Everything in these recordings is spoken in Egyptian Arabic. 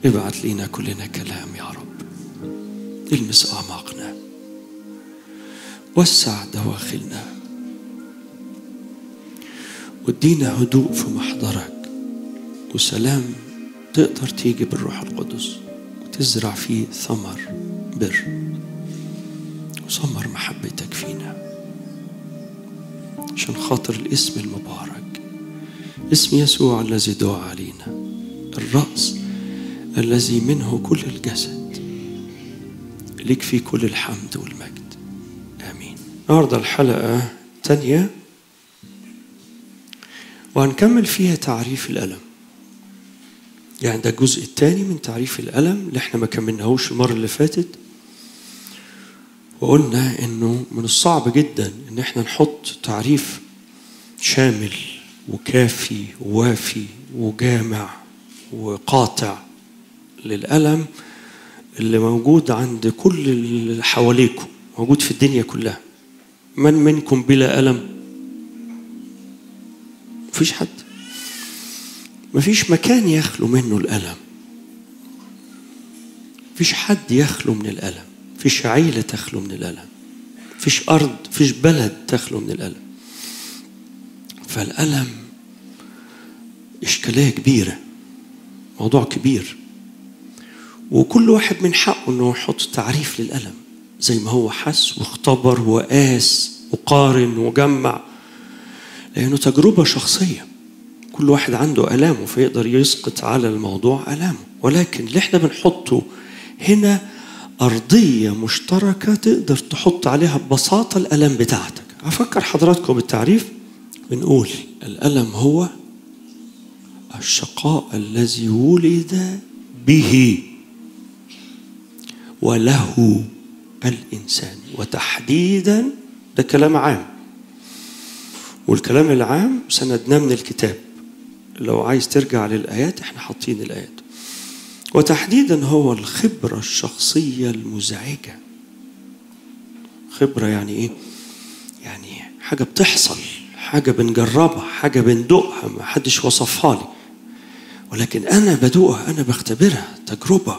ابعت لينا كلنا كلام يا رب المس أعماقنا وسع دواخلنا وادينا هدوء في محضرك وسلام تقدر تيجي بالروح القدس وتزرع فيه ثمر بر وثمر محبتك فينا عشان خاطر الاسم المبارك اسم يسوع الذي دعا علينا الرأس الذي منه كل الجسد لك في كل الحمد والمجد آمين النهاردة الحلقة تانية وهنكمل فيها تعريف الألم يعني ده الجزء الثاني من تعريف الألم اللي احنا ما كملناهوش المرة اللي فاتت وقلنا انه من الصعب جدا ان احنا نحط تعريف شامل وكافي ووافي وجامع وقاطع للألم اللي موجود عند كل اللي حواليكم موجود في الدنيا كلها من منكم بلا ألم مفيش حد مفيش مكان يخلو منه الألم مفيش حد يخلو من الألم مفيش عيلة تخلو من الألم مفيش أرض مفيش بلد تخلو من الألم فالألم إشكالية كبيرة موضوع كبير وكل واحد من حقه انه يحط تعريف للألم زي ما هو حس واختبر وقاس وقارن وجمع لأنه تجربة شخصية كل واحد عنده آلامه فيقدر يسقط على الموضوع آلامه ولكن اللي احنا بنحطه هنا أرضية مشتركة تقدر تحط عليها ببساطة الألم بتاعتك أفكر حضراتكم بالتعريف بنقول الألم هو الشقاء الذي ولد به وله الإنسان وتحديدا ده كلام عام والكلام العام سندناه من الكتاب لو عايز ترجع للآيات احنا حاطين الآيات وتحديدا هو الخبرة الشخصية المزعجة خبرة يعني ايه؟ يعني حاجة بتحصل حاجة بنجربها حاجة بندوقها ما حدش وصفها لي ولكن أنا بدوقها أنا بختبرها تجربة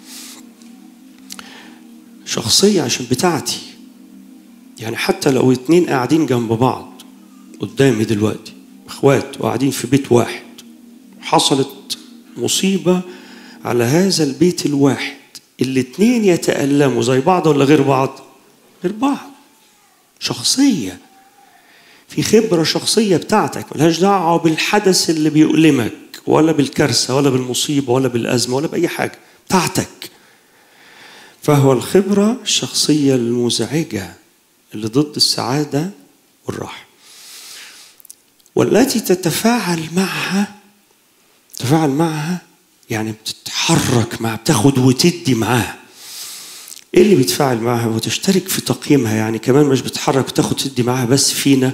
شخصية عشان بتاعتي يعني حتى لو اتنين قاعدين جنب بعض قدامي دلوقتي اخوات وقاعدين في بيت واحد حصلت مصيبة على هذا البيت الواحد الاتنين يتألموا زي بعض ولا غير بعض غير بعض شخصية في خبرة شخصية بتاعتك ملهاش دعوة بالحدث اللي بيؤلمك ولا بالكارثة ولا بالمصيبة ولا بالأزمة ولا بأي حاجة بتاعتك فهو الخبرة الشخصية المزعجة اللي ضد السعادة والراحة والتي تتفاعل معها تتفاعل معها يعني بتتحرك معها بتاخد وتدي معاها ايه اللي بيتفاعل معها وتشترك في تقييمها يعني كمان مش بتتحرك وتاخد تدي معاها بس فينا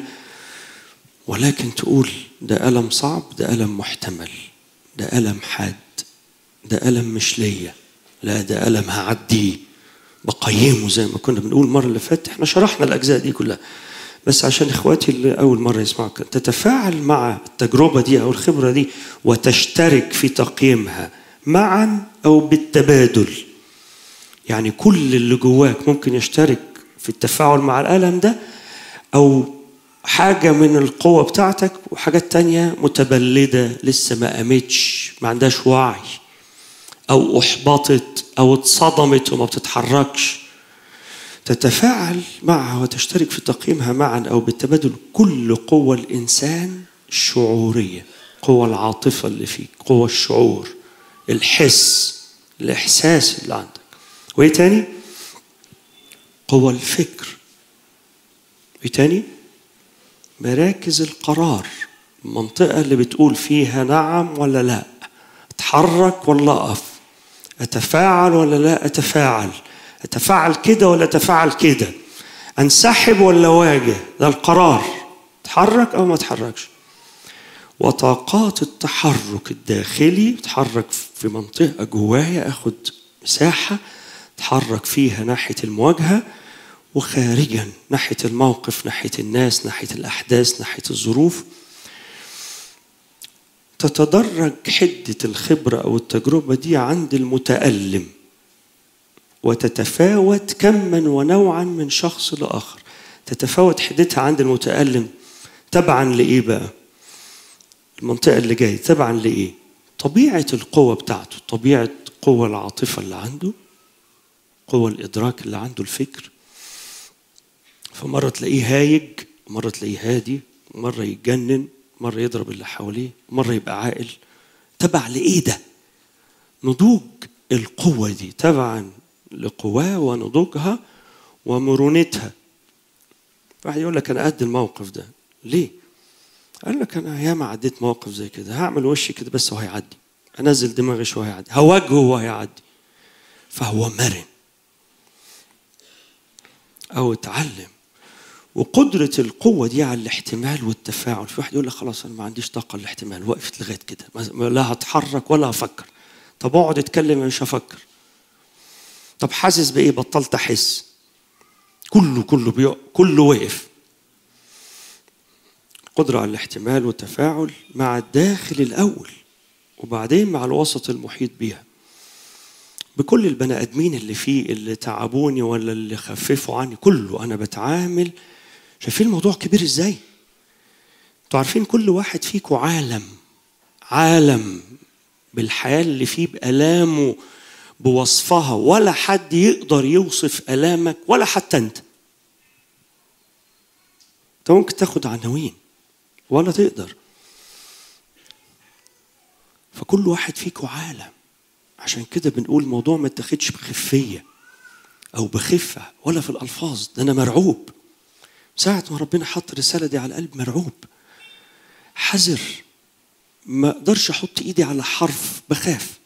ولكن تقول ده ألم صعب ده ألم محتمل ده ألم حاد ده ألم مش ليا لا ده ألم هعديه بقيمه زي ما كنا بنقول المرة اللي فاتت احنا شرحنا الأجزاء دي كلها بس عشان إخواتي اللي أول مرة يسمعوا تتفاعل مع التجربة دي أو الخبرة دي وتشترك في تقييمها معا أو بالتبادل يعني كل اللي جواك ممكن يشترك في التفاعل مع الألم ده أو حاجة من القوة بتاعتك وحاجات تانية متبلدة لسه ما قامتش ما عندهاش وعي أو أحبطت أو اتصدمت وما بتتحركش تتفاعل معها وتشترك في تقييمها معا أو بالتبادل كل قوة الإنسان الشعورية قوة العاطفة اللي فيك قوة الشعور الحس الإحساس اللي عندك وإيه تاني؟ قوة الفكر إيه تاني؟ مراكز القرار المنطقة اللي بتقول فيها نعم ولا لا اتحرك ولا أقف أتفاعل ولا لا أتفاعل أتفاعل كده ولا أتفاعل كده أنسحب ولا واجه ده القرار اتحرك أو ما اتحركش وطاقات التحرك الداخلي اتحرك في منطقة جوايا أخد مساحة اتحرك فيها ناحية المواجهة وخارجا ناحية الموقف ناحية الناس ناحية الأحداث ناحية الظروف تتدرج حدة الخبرة أو التجربة دي عند المتألم وتتفاوت كما ونوعا من شخص لآخر تتفاوت حدتها عند المتألم تبعا لإيه بقى؟ المنطقة اللي جاية تبعا لإيه؟ طبيعة القوة بتاعته طبيعة قوة العاطفة اللي عنده قوة الإدراك اللي عنده الفكر فمرة تلاقيه هايج مرة تلاقيه هادي مرة يتجنن مرة يضرب اللي حواليه مرة يبقى عاقل تبع لإيه ده؟ نضوج القوة دي تبعا لقواه ونضوجها ومرونتها واحد يقول لك أنا قد الموقف ده ليه؟ قال لك أنا ياما عديت موقف زي كده هعمل وشي كده بس وهيعدي أنزل دماغي شوية هيعدي هواجهه وهيعدي فهو مرن أو اتعلم وقدرة القوة دي على الاحتمال والتفاعل في واحد يقول لك خلاص أنا ما عنديش طاقة للاحتمال وقفت لغاية كده لا هتحرك ولا هفكر طب اقعد اتكلم مش هفكر طب حاسس بايه بطلت احس كله كله بيق... كله وقف قدرة على الاحتمال والتفاعل مع الداخل الأول وبعدين مع الوسط المحيط بيها بكل البني آدمين اللي فيه اللي تعبوني ولا اللي خففوا عني كله أنا بتعامل شايفين الموضوع كبير إزاي؟ انتوا عارفين كل واحد فيكم عالم عالم بالحياة اللي فيه بآلامه بوصفها ولا حد يقدر يوصف آلامك ولا حتى أنت أنت ممكن تاخد عناوين ولا تقدر فكل واحد فيكم عالم عشان كده بنقول الموضوع ما اتاخدش بخفية أو بخفة ولا في الألفاظ ده أنا مرعوب ساعة ما ربنا حط الرسالة دي على القلب مرعوب حذر ما اقدرش احط ايدي على حرف بخاف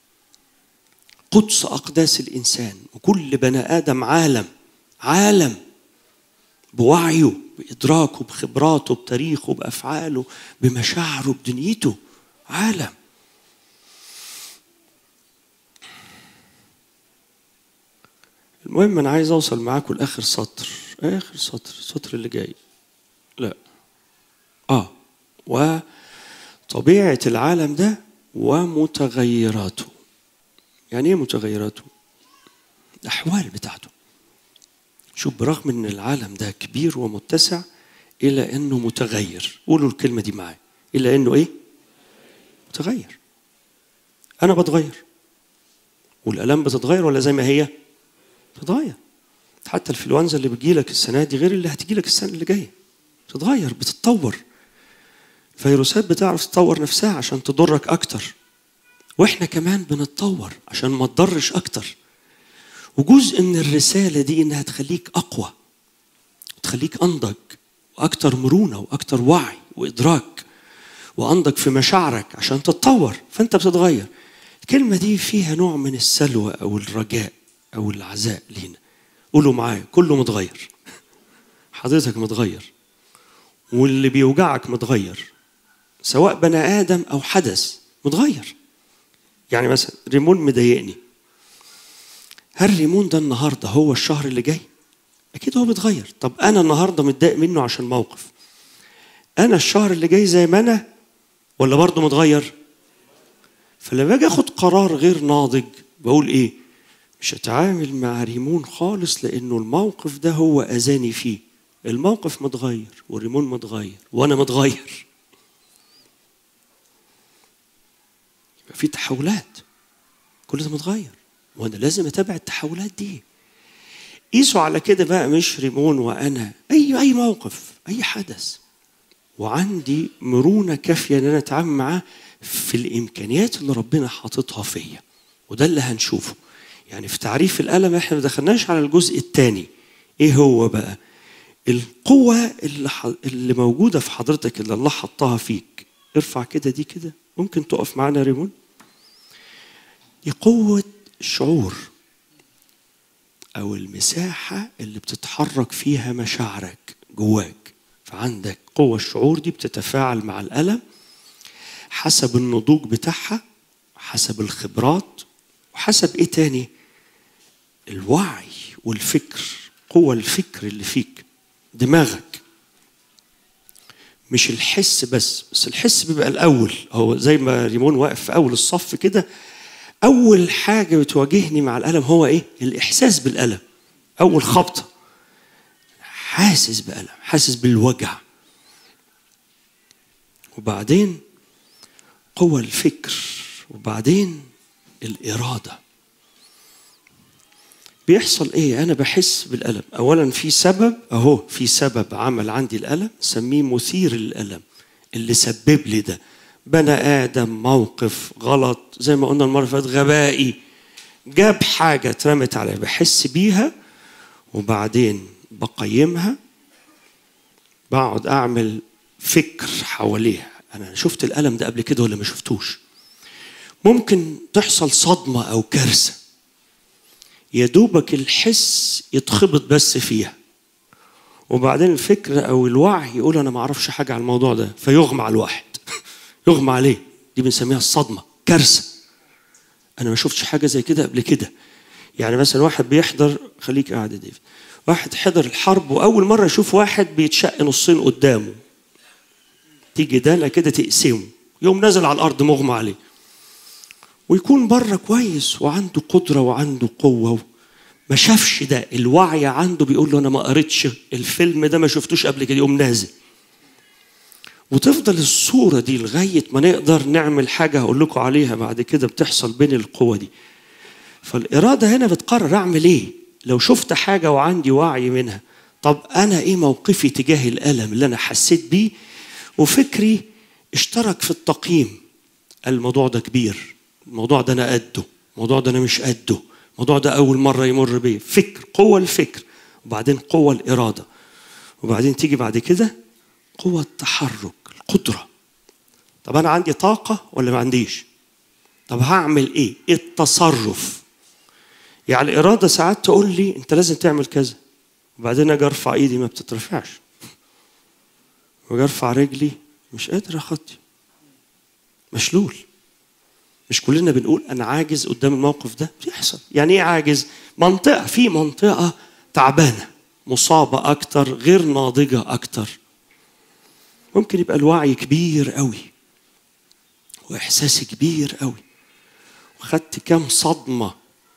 قدس اقداس الانسان وكل بني ادم عالم عالم بوعيه بادراكه بخبراته بتاريخه بافعاله بمشاعره بدنيته عالم المهم انا عايز اوصل معاكم لاخر سطر اخر سطر السطر اللي جاي لا اه و طبيعة العالم ده ومتغيراته يعني ايه متغيراته الأحوال بتاعته شوف برغم ان العالم ده كبير ومتسع إلا أنه متغير قولوا الكلمة دي معايا إلا أنه إيه متغير أنا بتغير والآلام بتتغير ولا زي ما هي بتتغير حتى الفلونزا اللي بتجيلك السنة دي غير اللي هتجيلك السنة اللي جاية بتتغير بتتطور فيروسات بتعرف تطور نفسها عشان تضرك اكتر واحنا كمان بنتطور عشان ما تضرش اكتر وجزء من الرساله دي انها تخليك اقوى تخليك انضج واكتر مرونه واكتر وعي وادراك وانضج في مشاعرك عشان تتطور فانت بتتغير الكلمه دي فيها نوع من السلوى او الرجاء او العزاء لينا قولوا معايا كله متغير حضرتك متغير واللي بيوجعك متغير سواء بني ادم او حدث متغير يعني مثلا ريمون مضايقني هل ريمون ده النهارده هو الشهر اللي جاي اكيد هو بيتغير طب انا النهارده متضايق منه عشان موقف انا الشهر اللي جاي زي ما انا ولا برضه متغير فلما باجي اخد قرار غير ناضج بقول ايه مش هتعامل مع ريمون خالص لانه الموقف ده هو اذاني فيه الموقف متغير والريمون متغير وانا متغير يبقى في تحولات كل ده متغير وانا لازم اتابع التحولات دي قيسوا على كده بقى مش ريمون وانا اي اي موقف اي حدث وعندي مرونه كافيه ان انا اتعامل معاه في الامكانيات اللي ربنا حاططها فيا وده اللي هنشوفه يعني في تعريف الالم احنا ما دخلناش على الجزء الثاني ايه هو بقى القوة اللي, ح... اللي موجودة في حضرتك اللي الله حطها فيك ارفع كده دي كده ممكن تقف معانا ريمون دي قوة الشعور أو المساحة اللي بتتحرك فيها مشاعرك جواك فعندك قوة الشعور دي بتتفاعل مع الألم حسب النضوج بتاعها حسب الخبرات وحسب ايه تاني الوعي والفكر قوة الفكر اللي فيك دماغك مش الحس بس بس الحس بيبقى الاول هو زي ما ريمون واقف في اول الصف كده اول حاجه بتواجهني مع الالم هو ايه الاحساس بالالم اول خبطه حاسس بالم حاسس بالوجع وبعدين قوى الفكر وبعدين الاراده بيحصل ايه انا بحس بالالم اولا في سبب اهو في سبب عمل عندي الالم سميه مثير الالم اللي سبب لي ده بني ادم موقف غلط زي ما قلنا المره اللي فاتت غبائي جاب حاجه اترمت عليا بحس بيها وبعدين بقيمها بقعد اعمل فكر حواليها انا شفت الالم ده قبل كده ولا ما شفتوش ممكن تحصل صدمه او كارثه يا دوبك الحس يتخبط بس فيها وبعدين الفكر او الوعي يقول انا ما اعرفش حاجه على الموضوع ده فيغمى على الواحد يغمى عليه دي بنسميها الصدمه كارثه انا ما شفتش حاجه زي كده قبل كده يعني مثلا واحد بيحضر خليك قاعد يا ديفيد واحد حضر الحرب واول مره يشوف واحد بيتشق نصين قدامه تيجي داله كده تقسمه يوم نازل على الارض مغمى عليه ويكون بره كويس وعنده قدره وعنده قوه ما شافش ده الوعي عنده بيقول له انا ما قريتش الفيلم ده ما شفتوش قبل كده يقوم نازل وتفضل الصوره دي لغايه ما نقدر نعمل حاجه هقول لكم عليها بعد كده بتحصل بين القوه دي فالاراده هنا بتقرر اعمل ايه لو شفت حاجه وعندي وعي منها طب انا ايه موقفي تجاه الالم اللي انا حسيت بيه وفكري اشترك في التقييم الموضوع ده كبير الموضوع ده انا قده الموضوع ده انا مش قده الموضوع ده اول مره يمر بيه فكر قوه الفكر وبعدين قوه الاراده وبعدين تيجي بعد كده قوه التحرك القدره طب انا عندي طاقه ولا ما عنديش طب هعمل ايه ايه التصرف يعني الاراده ساعات تقول لي انت لازم تعمل كذا وبعدين اجي ارفع ايدي ما بتترفعش واجي ارفع رجلي مش قادر اخطي مشلول مش كلنا بنقول انا عاجز قدام الموقف ده بيحصل يعني ايه عاجز منطقه في منطقه تعبانه مصابه اكتر غير ناضجه اكتر ممكن يبقى الوعي كبير قوي واحساسي كبير قوي وخدت كام صدمه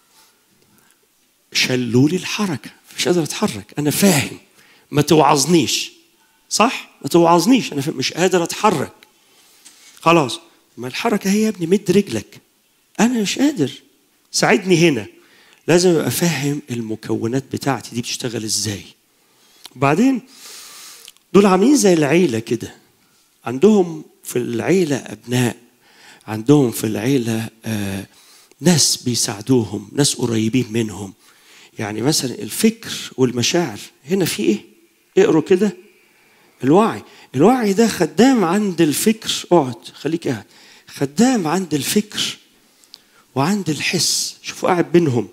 شلوا لي الحركه مش قادر اتحرك انا فاهم ما توعظنيش صح ما توعظنيش انا مش قادر اتحرك خلاص ما الحركه هي يا ابني مد رجلك انا مش قادر ساعدني هنا لازم ابقى فاهم المكونات بتاعتي دي بتشتغل ازاي وبعدين دول عاملين زي العيله كده عندهم في العيله ابناء عندهم في العيله آه ناس بيساعدوهم ناس قريبين منهم يعني مثلا الفكر والمشاعر هنا في ايه اقروا كده الوعي الوعي ده خدام عند الفكر اقعد خليك قاعد خدام عند الفكر وعند الحس شوفوا قاعد بينهم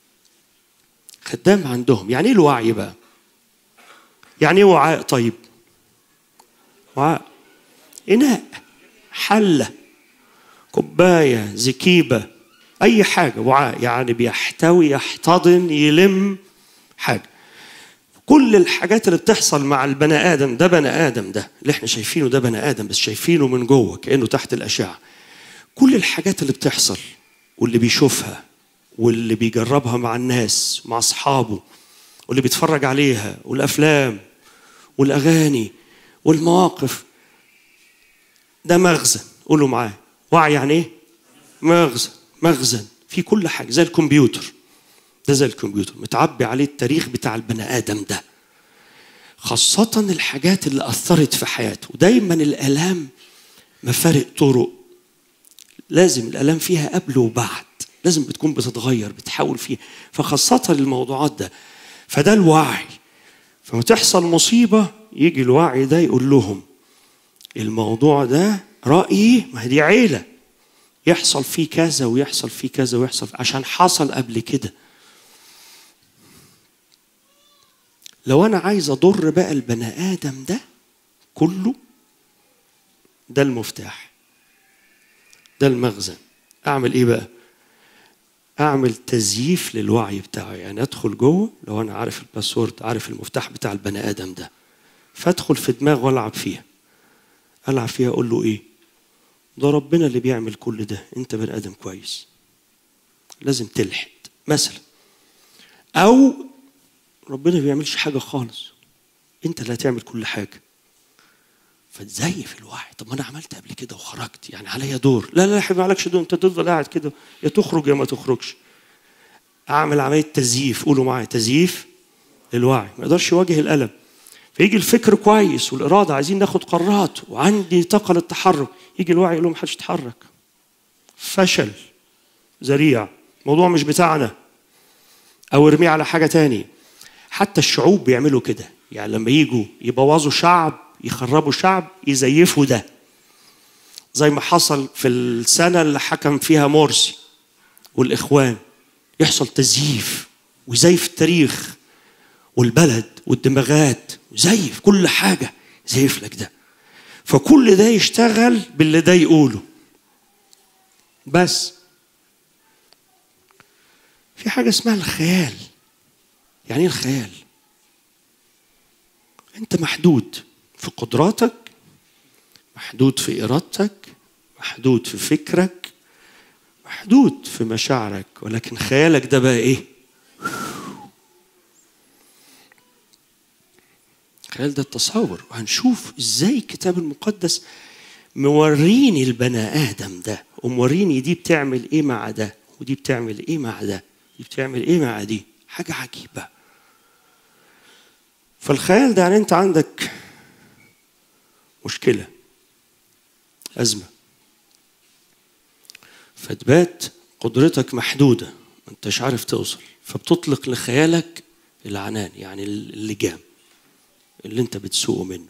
خدام عندهم يعني ايه الوعي بقى يعني ايه وعاء طيب وعاء اناء حله كوبايه زكيبه اي حاجه وعاء يعني بيحتوي يحتضن يلم حاجه كل الحاجات اللي بتحصل مع البني ادم ده بني ادم ده اللي احنا شايفينه ده بني ادم بس شايفينه من جوه كانه تحت الاشعه كل الحاجات اللي بتحصل واللي بيشوفها واللي بيجربها مع الناس مع اصحابه واللي بيتفرج عليها والافلام والاغاني والمواقف ده مخزن قولوا معاه وعي يعني ايه مخزن مخزن في كل حاجه زي الكمبيوتر ده زي الكمبيوتر متعبي عليه التاريخ بتاع البني ادم ده خاصة الحاجات اللي أثرت في حياته دايما الآلام مفارق طرق لازم الآلام فيها قبل وبعد لازم بتكون بتتغير بتحاول فيها فخاصة الموضوعات ده فده الوعي فما تحصل مصيبة يجي الوعي ده يقول لهم الموضوع ده رأيي ما هي دي عيلة يحصل فيه كذا ويحصل فيه كذا ويحصل عشان حصل قبل كده لو انا عايز اضر بقى البني ادم ده كله ده المفتاح ده المخزن اعمل ايه بقى اعمل تزييف للوعي بتاعه يعني ادخل جوه لو انا عارف الباسورد عارف المفتاح بتاع البني ادم ده فادخل في دماغه والعب فيها العب فيها اقول له ايه ده ربنا اللي بيعمل كل ده انت بني ادم كويس لازم تلحد مثلا او ربنا ما بيعملش حاجه خالص انت اللي هتعمل كل حاجه فتزيف الوعي طب ما انا عملت قبل كده وخرجت يعني عليا دور لا لا يا حبيبي عليكش دور انت تفضل قاعد كده يا تخرج يا ما تخرجش اعمل عمليه تزييف قولوا معايا تزييف للوعي ما يقدرش يواجه الالم فيجي الفكر كويس والاراده عايزين ناخد قرارات وعندي طاقه للتحرك يجي الوعي يقول له محدش يتحرك فشل ذريع الموضوع مش بتاعنا او ارميه على حاجه تاني حتى الشعوب بيعملوا كده يعني لما يجوا يبوظوا شعب يخربوا شعب يزيفوا ده زي ما حصل في السنة اللي حكم فيها مرسي والإخوان يحصل تزييف ويزيف التاريخ والبلد والدماغات ويزيف كل حاجة زيف لك ده فكل ده يشتغل باللي ده يقوله بس في حاجة اسمها الخيال يعني ايه الخيال انت محدود في قدراتك محدود في ارادتك محدود في فكرك محدود في مشاعرك ولكن خيالك ده بقى ايه خيال ده التصور وهنشوف ازاي الكتاب المقدس موريني البني ادم ده وموريني دي بتعمل ايه مع ده ودي بتعمل ايه مع ده دي بتعمل ايه مع دي حاجه عجيبه فالخيال ده يعني انت عندك مشكله ازمه فتبات قدرتك محدوده ما انتش عارف توصل فبتطلق لخيالك العنان يعني اللجام اللي انت بتسوقه منه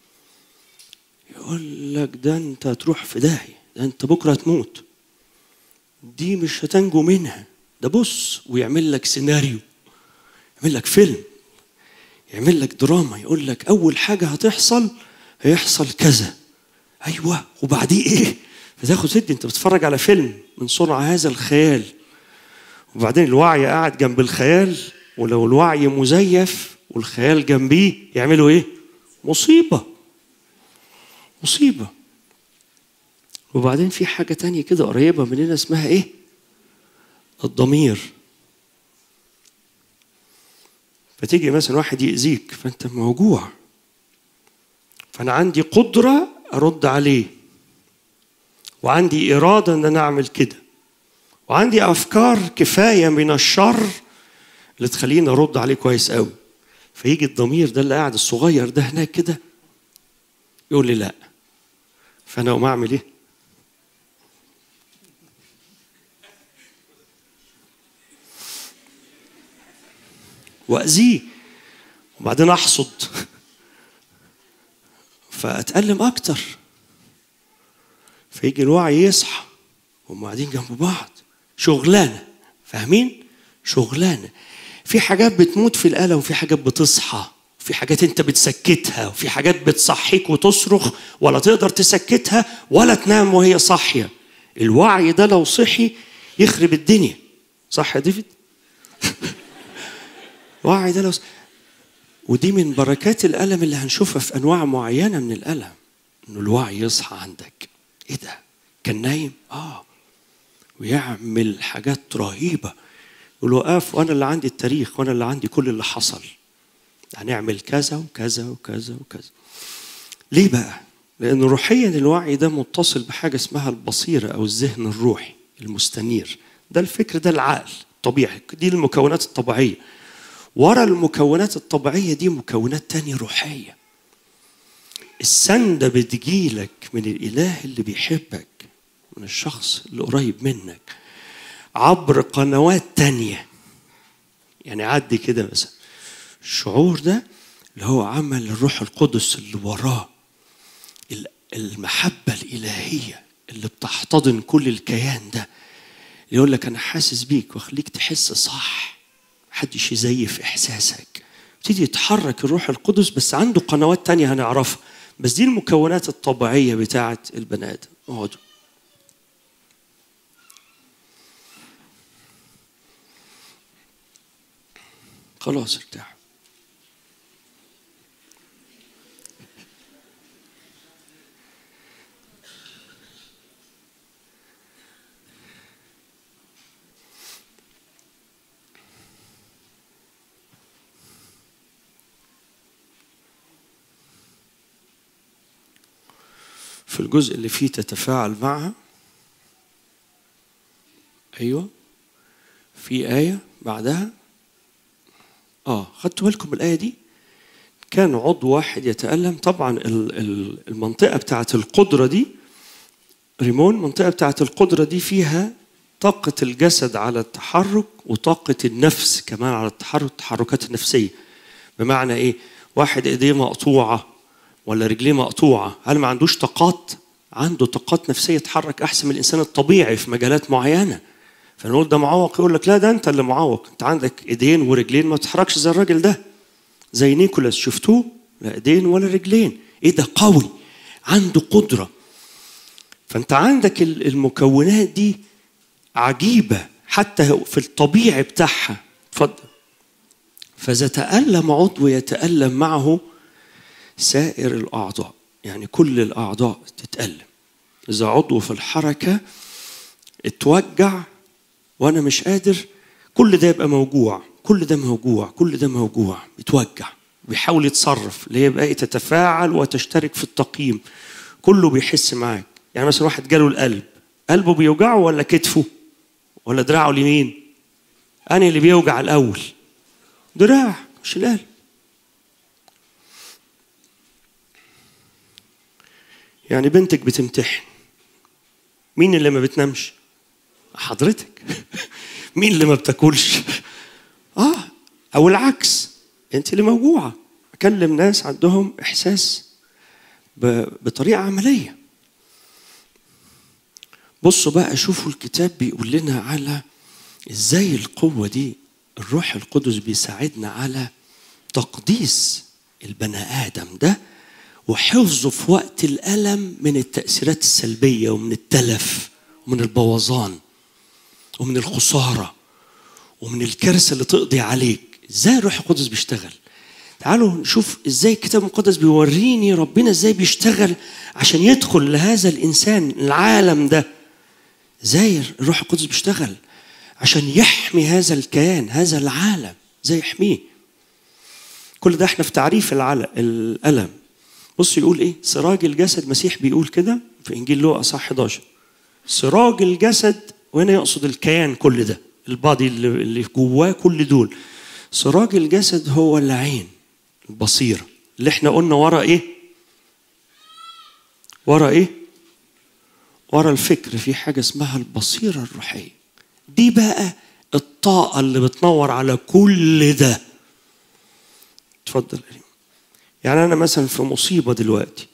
يقول لك ده انت هتروح في داهيه ده انت بكره هتموت دي مش هتنجو منها ده بص ويعمل لك سيناريو يعمل لك فيلم يعمل لك دراما يقول لك اول حاجه هتحصل هيحصل كذا ايوه وبعديه ايه فتاخد سد انت بتتفرج على فيلم من صنع هذا الخيال وبعدين الوعي قاعد جنب الخيال ولو الوعي مزيف والخيال جنبيه يعملوا ايه مصيبه مصيبه وبعدين في حاجه تانية كده قريبه مننا اسمها ايه الضمير فتيجي مثلا واحد يأذيك فأنت موجوع فأنا عندي قدرة أرد عليه وعندي إرادة أن أنا أعمل كده وعندي أفكار كفاية من الشر اللي تخليني أرد عليه كويس قوي فيجي الضمير ده اللي قاعد الصغير ده هناك كده يقول لي لا فأنا أقوم أعمل إيه؟ واذيه وبعدين احصد فاتالم اكتر فيجي الوعي يصحى وهم قاعدين جنب بعض شغلانه فاهمين شغلانه في حاجات بتموت في الآلة وفي حاجات بتصحى في حاجات انت بتسكتها وفي حاجات بتصحيك وتصرخ ولا تقدر تسكتها ولا تنام وهي صاحيه الوعي ده لو صحي يخرب الدنيا صح يا ديفيد وعي ده لو ودي من بركات الألم اللي هنشوفها في أنواع معينة من الألم إنه الوعي يصحى عندك إيه ده؟ كان نايم؟ آه ويعمل حاجات رهيبة يقول له قاف وأنا اللي عندي التاريخ وأنا اللي عندي كل اللي حصل هنعمل كذا وكذا وكذا وكذا ليه بقى؟ لأن روحيا الوعي ده متصل بحاجة اسمها البصيرة أو الذهن الروحي المستنير ده الفكر ده العقل طبيعي دي المكونات الطبيعية ورا المكونات الطبيعية دي مكونات تانية روحية السندة بتجيلك من الإله اللي بيحبك من الشخص اللي قريب منك عبر قنوات تانية يعني عدي كده مثلا الشعور ده اللي هو عمل الروح القدس اللي وراه المحبة الإلهية اللي بتحتضن كل الكيان ده يقول لك أنا حاسس بيك وأخليك تحس صح محدش يزيف إحساسك يبتدي يتحرك الروح القدس بس عنده قنوات تانية هنعرفها بس دي المكونات الطبيعية بتاعة البني آدم اقعدوا خلاص ارتاح في الجزء اللي فيه تتفاعل معها ايوه في آية بعدها اه خدتوا بالكم من الآية دي كان عضو واحد يتألم طبعا ال- ال- المنطقة بتاعة القدرة دي ريمون المنطقة بتاعة القدرة دي فيها طاقة الجسد على التحرك وطاقة النفس كمان على التحرك التحركات النفسية بمعنى ايه واحد ايديه مقطوعة ولا رجليه مقطوعة هل ما عندوش طاقات عنده طاقات نفسية تحرك أحسن من الإنسان الطبيعي في مجالات معينة فنقول ده معوق يقول لك لا ده أنت اللي معوق أنت عندك إيدين ورجلين ما تتحركش زي الراجل ده زي نيكولاس شفتوه لا إيدين ولا رجلين إيه ده قوي عنده قدرة فأنت عندك ال- المكونات دي عجيبة حتى في الطبيعي بتاعها اتفضل فإذا تألم عضو يتألم معه سائر الأعضاء يعني كل الأعضاء تتألم إذا عضو في الحركة اتوجع وأنا مش قادر كل ده يبقى موجوع كل ده موجوع كل ده موجوع بيتوجع بيحاول يتصرف اللي هي بقى تتفاعل وتشترك في التقييم كله بيحس معاك يعني مثلا واحد جاله القلب قلبه بيوجعه ولا كتفه ولا دراعه اليمين أنا اللي بيوجع الأول دراع مش القلب يعني بنتك بتمتحن مين اللي ما بتنامش حضرتك مين اللي ما بتاكلش اه او العكس انت اللي موجوعه اكلم ناس عندهم احساس ب- بطريقه عمليه بصوا بقى شوفوا الكتاب بيقول لنا على ازاي القوه دي الروح القدس بيساعدنا على تقديس البني ادم ده وحفظه في وقت الالم من التاثيرات السلبيه ومن التلف ومن البوظان ومن الخساره ومن الكارثه اللي تقضي عليك ازاي الروح القدس بيشتغل تعالوا نشوف ازاي الكتاب المقدس بيوريني ربنا ازاي بيشتغل عشان يدخل لهذا الانسان العالم ده ازاي الروح القدس بيشتغل عشان يحمي هذا الكيان هذا العالم ازاي يحميه كل ده احنا في تعريف العل- الالم بص يقول ايه سراج الجسد مسيح بيقول كده في انجيل لوقا صح 11 سراج الجسد وهنا يقصد الكيان كل ده البادي اللي اللي جواه كل دول سراج الجسد هو العين البصيرة اللي احنا قلنا ورا ايه ورا ايه ورا الفكر في حاجة اسمها البصيرة الروحية دي بقى الطاقة اللي بتنور على كل ده اتفضل يا ريم. يعني انا مثلا في مصيبة دلوقتي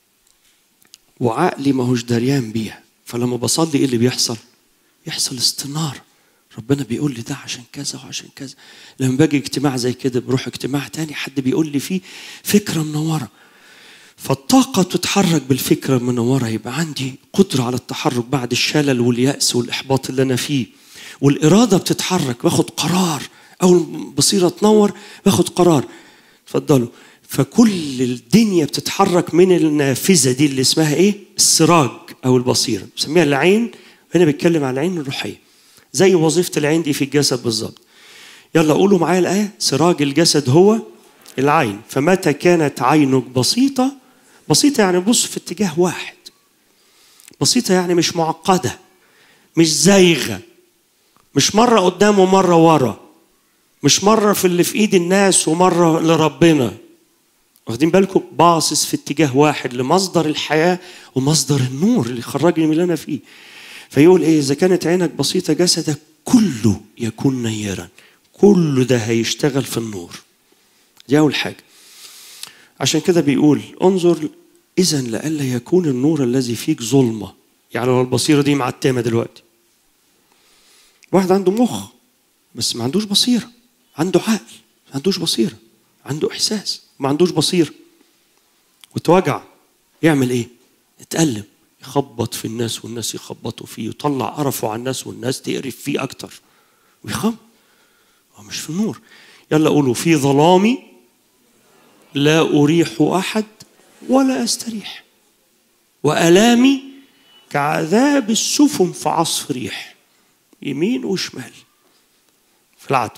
وعقلي ما هوش دريان بيها فلما بصلي ايه اللي بيحصل يحصل استنار ربنا بيقول لي ده عشان كذا وعشان كذا لما باجي اجتماع زي كده بروح اجتماع تاني حد بيقول لي فيه فكرة منورة فالطاقة تتحرك بالفكرة المنورة يبقى عندي قدرة على التحرك بعد الشلل واليأس والإحباط اللي أنا فيه والإرادة بتتحرك باخد قرار أول بصيرة تنور باخد قرار اتفضلوا فكل الدنيا بتتحرك من النافذة دي اللي اسمها إيه؟ السراج أو البصيرة بسميها العين هنا بيتكلم على العين الروحية زي وظيفة العين دي في الجسد بالظبط يلا قولوا معايا الآية سراج الجسد هو العين فمتى كانت عينك بسيطة بسيطة يعني بص في اتجاه واحد بسيطة يعني مش معقدة مش زايغة مش مرة قدام ومرة ورا مش مرة في اللي في ايد الناس ومرة لربنا واخدين بالكم باصص في اتجاه واحد لمصدر الحياة ومصدر النور اللي خرجني من اللي أنا فيه فيقول ايه اذا كانت عينك بسيطه جسدك كله يكون نيرا كله ده هيشتغل في النور دي اول حاجه عشان كده بيقول انظر اذا لئلا يكون النور الذي فيك ظلمه يعني لو البصيره دي معتمه دلوقتي واحد عنده مخ بس ما عندوش بصيره عنده عقل ما عندوش بصيره عنده احساس ما عندوش بصيره وتوجع يعمل ايه يتألم يخبط في الناس والناس يخبطوا فيه يطلع قرفه على الناس والناس تقرف فيه اكتر ويخم هو مش في النور يلا قولوا في ظلامي لا اريح احد ولا استريح والامي كعذاب السفن في عصف ريح يمين وشمال في العدل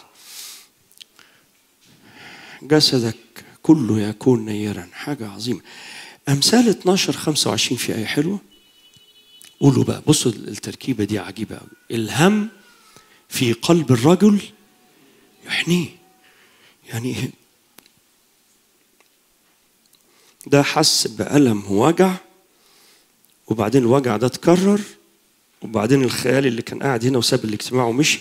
جسدك كله يكون نيرا حاجه عظيمه امثال 12 25 في ايه حلوه قولوا بقى بصوا التركيبه دي عجيبه قوي الهم في قلب الرجل يحنيه يعني ايه ده حس بألم ووجع وبعدين الوجع ده اتكرر وبعدين الخيال اللي كان قاعد هنا وساب الاجتماع ومشي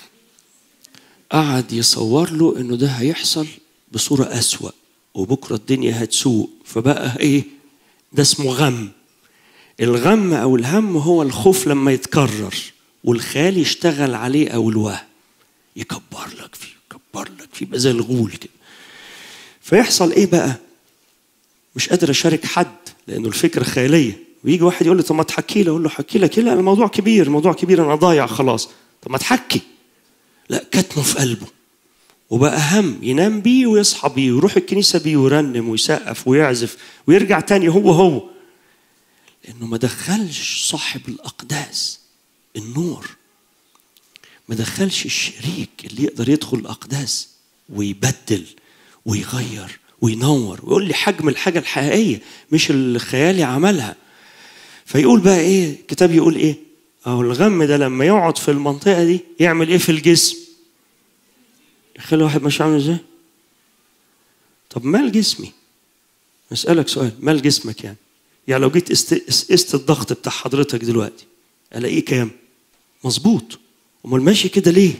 قعد يصور له انه ده هيحصل بصورة أسوأ وبكرة الدنيا هتسوء فبقى ايه ده اسمه غم الغم او الهم هو الخوف لما يتكرر والخيال يشتغل عليه او الوهم يكبر لك فيه يكبر لك فيه يبقى زي الغول كده فيحصل ايه بقى مش قادر اشارك حد لانه الفكره خياليه ويجي واحد يقول لي طب ما تحكي لي اقول له حكي لك لا الموضوع كبير الموضوع كبير انا ضايع خلاص طب ما تحكي لا كتمه في قلبه وبقى هم ينام بيه ويصحى بيه ويروح الكنيسه بيه ويرنم ويسقف ويعزف ويرجع تاني هو هو لانه ما دخلش صاحب الاقداس النور ما دخلش الشريك اللي يقدر يدخل الاقداس ويبدل ويغير وينور ويقول لي حجم الحاجه الحقيقيه مش اللي خيالي عملها فيقول بقى ايه الكتاب يقول ايه اهو الغم ده لما يقعد في المنطقه دي يعمل ايه في الجسم يخلي واحد ماشي عامل ازاي طب مال جسمي اسالك سؤال مال جسمك يعني يعني لو جيت قست الضغط بتاع حضرتك دلوقتي الاقيه كام مظبوط امال ماشي كده ليه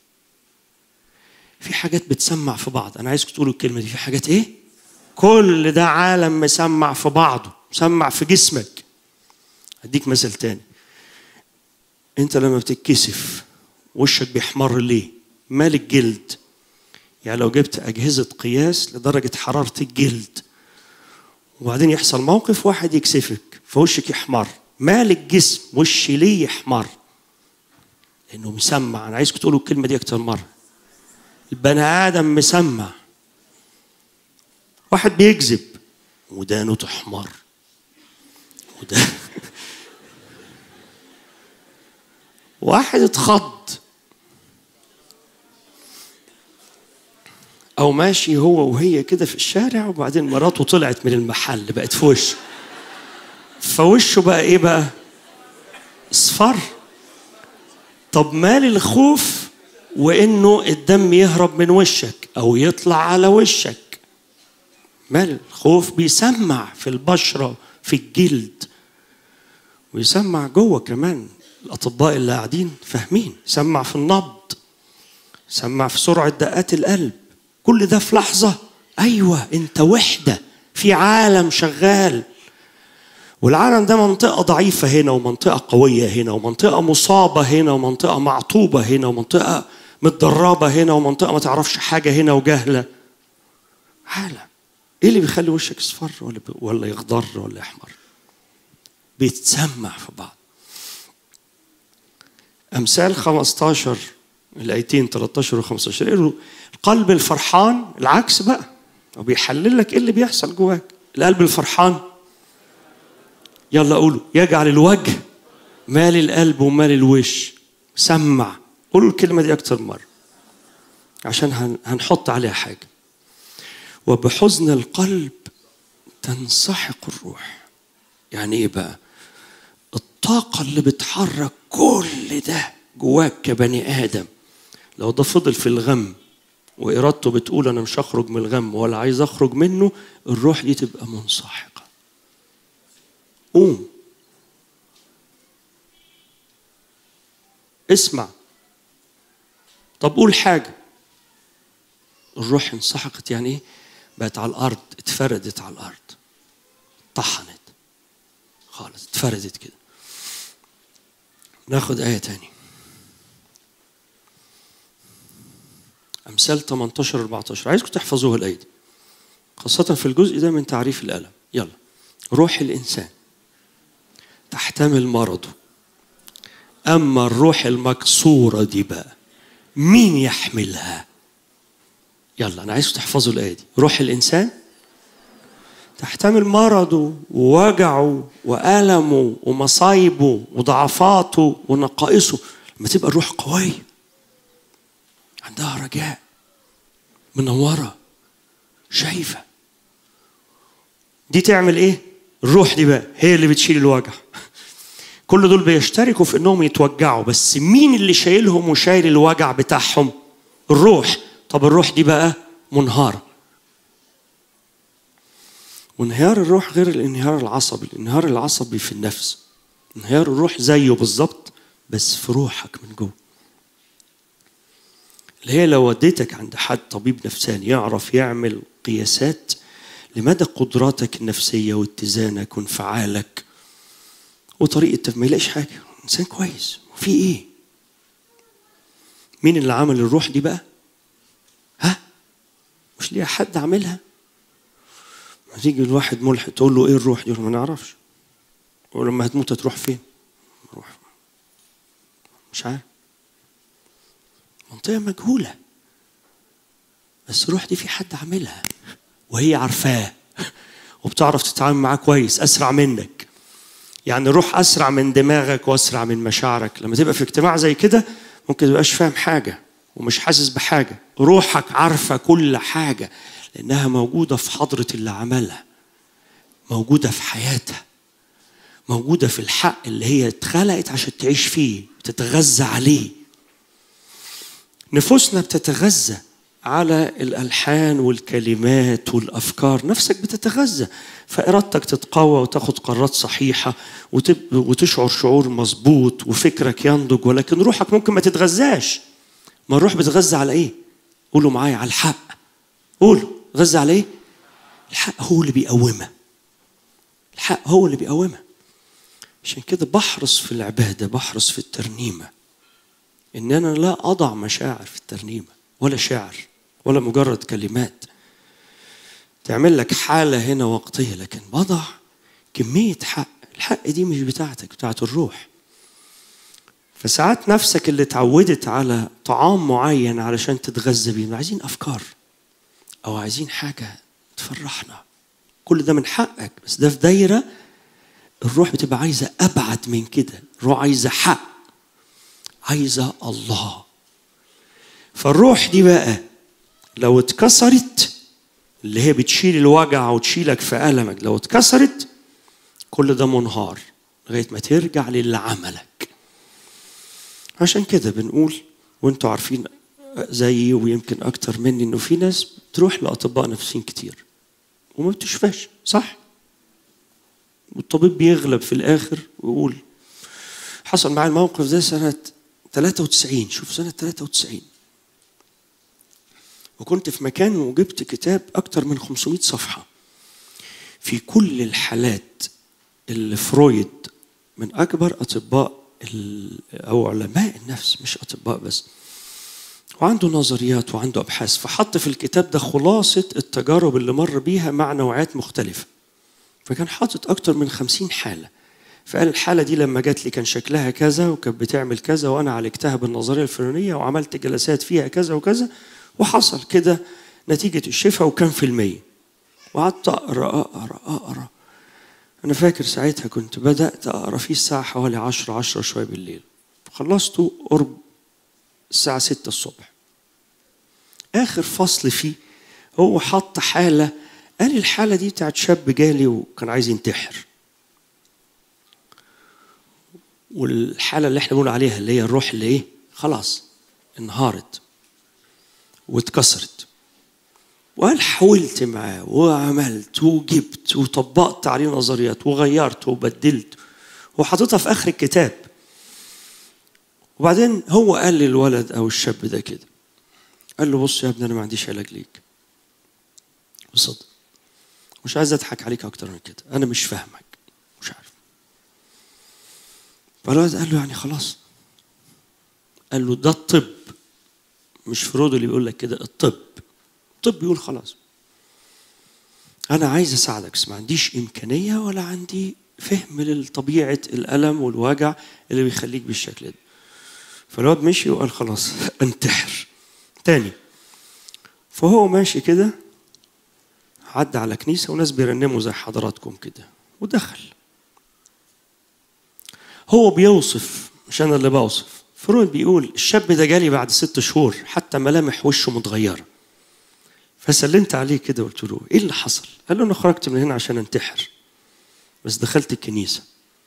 في حاجات بتسمع في بعض انا عايزكم تقولوا الكلمه دي في حاجات ايه كل ده عالم مسمع في بعضه مسمع في جسمك اديك مثل تاني انت لما بتتكسف وشك بيحمر ليه مال الجلد يعني لو جبت اجهزه قياس لدرجه حراره الجلد وبعدين يحصل موقف واحد يكسفك فوشك يحمر مال الجسم وشي ليه يحمر لانه مسمع انا عايزكم تقولوا الكلمه دي اكتر مره البني ادم مسمع واحد بيكذب ودانه تحمر وده واحد اتخض او ماشي هو وهي كده في الشارع وبعدين مراته طلعت من المحل بقت في وشه فوشه بقى ايه بقى اصفر طب مال الخوف وانه الدم يهرب من وشك او يطلع على وشك مال الخوف بيسمع في البشره في الجلد ويسمع جوه كمان الاطباء اللي قاعدين فاهمين يسمع في النبض يسمع في سرعه دقات القلب كل ده في لحظه ايوه انت وحده في عالم شغال والعالم ده منطقة ضعيفة هنا ومنطقة قوية هنا ومنطقة مصابة هنا ومنطقة معطوبة هنا ومنطقة متدربة هنا ومنطقة ما تعرفش حاجة هنا وجهلة عالم ايه اللي بيخلي وشك اصفر ولا ولا يخضر ولا يحمر بيتسمع في بعض امثال 15 الايتين 13 و 15 يقولوا القلب الفرحان العكس بقى وبيحلل لك ايه اللي بيحصل جواك القلب الفرحان يلا قولوا يجعل الوجه مال القلب ومال الوش سمع قولوا الكلمة دي أكتر مرة عشان هنحط عليها حاجة وبحزن القلب تنسحق الروح يعني ايه بقى الطاقة اللي بتحرك كل ده جواك كبني آدم لو ده فضل في الغم وإرادته بتقول أنا مش هخرج من الغم ولا عايز أخرج منه الروح دي تبقى منسحقة قوم اسمع طب قول حاجة الروح انسحقت يعني ايه بقت على الأرض اتفردت على الأرض طحنت خالص اتفردت كده ناخد آية تاني أمثال 18 14 عايزكم تحفظوها الآية دي خاصة في الجزء ده من تعريف الألم يلا روح الإنسان تحتمل مرضه أما الروح المكسورة دي بقى مين يحملها يلا أنا عايزكم تحفظوا الآية دي روح الإنسان تحتمل مرضه ووجعه وألمه ومصايبه وضعفاته ونقائصه لما تبقى الروح قوية عندها رجاء منورة شايفة دي تعمل ايه؟ الروح دي بقى هي اللي بتشيل الوجع كل دول بيشتركوا في انهم يتوجعوا بس مين اللي شايلهم وشايل الوجع بتاعهم الروح طب الروح دي بقى منهارة وانهيار الروح غير الانهيار العصبي الانهيار العصبي في النفس انهيار الروح زيه بالظبط بس في روحك من جوه اللي هي لو وديتك عند حد طبيب نفساني يعرف يعمل قياسات لمدى قدراتك النفسية واتزانك وانفعالك وطريقة ما يلاقيش حاجة إنسان كويس وفي إيه؟ مين اللي عمل الروح دي بقى؟ ها؟ مش ليها حد عاملها؟ ما تيجي الواحد ملحد تقول له إيه الروح دي؟ ما نعرفش ولما هتموت هتروح فين؟ روح مش عارف منطقة مجهولة بس الروح دي في حد عاملها وهي عارفاه وبتعرف تتعامل معاه كويس أسرع منك يعني الروح أسرع من دماغك وأسرع من مشاعرك لما تبقى في اجتماع زي كده ممكن تبقاش فاهم حاجة ومش حاسس بحاجة روحك عارفة كل حاجة لأنها موجودة في حضرة اللي عملها موجودة في حياتها موجودة في الحق اللي هي اتخلقت عشان تعيش فيه تتغذى عليه نفوسنا بتتغذى على الالحان والكلمات والافكار نفسك بتتغذى فارادتك تتقوى وتاخد قرارات صحيحه وتب... وتشعر شعور مظبوط وفكرك ينضج ولكن روحك ممكن ما تتغذاش ما الروح بتغذى على ايه قولوا معايا على الحق قولوا غذى على ايه الحق هو اللي بيقومها الحق هو اللي بيقومها عشان كده بحرص في العباده بحرص في الترنيمه ان انا لا اضع مشاعر في الترنيمه ولا شعر ولا مجرد كلمات تعمل لك حالة هنا وقتية لكن وضع كمية حق الحق دي مش بتاعتك بتاعت الروح فساعات نفسك اللي اتعودت على طعام معين علشان تتغذى بيه عايزين أفكار أو عايزين حاجة تفرحنا كل ده من حقك بس ده في دايرة الروح بتبقى عايزة أبعد من كده الروح عايزة حق عايزة الله فالروح دي بقى لو اتكسرت اللي هي بتشيل الوجع وتشيلك في ألمك لو اتكسرت كل ده منهار لغاية ما ترجع للي عملك عشان كده بنقول وانتوا عارفين زيي ويمكن أكتر مني إنه في ناس بتروح لأطباء نفسيين كتير وما بتشفاش صح؟ والطبيب بيغلب في الآخر ويقول حصل معايا الموقف ده سنة 93 شوف سنة 93 وكنت في مكان وجبت كتاب أكتر من 500 صفحة في كل الحالات اللي فرويد من أكبر أطباء أو علماء النفس مش أطباء بس وعنده نظريات وعنده أبحاث فحط في الكتاب ده خلاصة التجارب اللي مر بيها مع نوعات مختلفة فكان حاطط أكتر من خمسين حالة فقال الحالة دي لما جات لي كان شكلها كذا وكانت بتعمل كذا وأنا عالجتها بالنظرية الفلانية وعملت جلسات فيها كذا وكذا وحصل كده نتيجة الشفاء وكم في المية وقعدت أقرأ أقرأ أقرأ أنا فاكر ساعتها كنت بدأت أقرأ فيه الساعة حوالي عشرة عشرة شوية بالليل خلصته قرب الساعة ستة الصبح آخر فصل فيه هو حط حالة قال الحالة دي بتاعت شاب جالي وكان عايز ينتحر والحالة اللي احنا بنقول عليها اللي هي الروح اللي ايه خلاص انهارت واتكسرت وقال حاولت معاه وعملت وجبت وطبقت عليه نظريات وغيرت وبدلت وحطيتها في اخر الكتاب وبعدين هو قال للولد او الشاب ده كده قال له بص يا ابني انا ما عنديش علاج ليك بصدق مش عايز اضحك عليك اكتر من كده انا مش فاهمك مش عارف فالولد قال له يعني خلاص قال له ده الطب مش فرود اللي بيقول لك كده الطب الطب بيقول خلاص انا عايز اساعدك بس ما عنديش امكانيه ولا عندي فهم لطبيعه الالم والوجع اللي بيخليك بالشكل ده فالواد مشي وقال خلاص انتحر تاني فهو ماشي كده عدى على كنيسة وناس بيرنموا زي حضراتكم كده ودخل هو بيوصف مش أنا اللي بوصف فرويد بيقول الشاب ده جالي بعد ست شهور حتى ملامح وشه متغيرة فسلمت عليه كده قلت له ايه اللي حصل؟ قال له انا خرجت من هنا عشان انتحر بس دخلت الكنيسة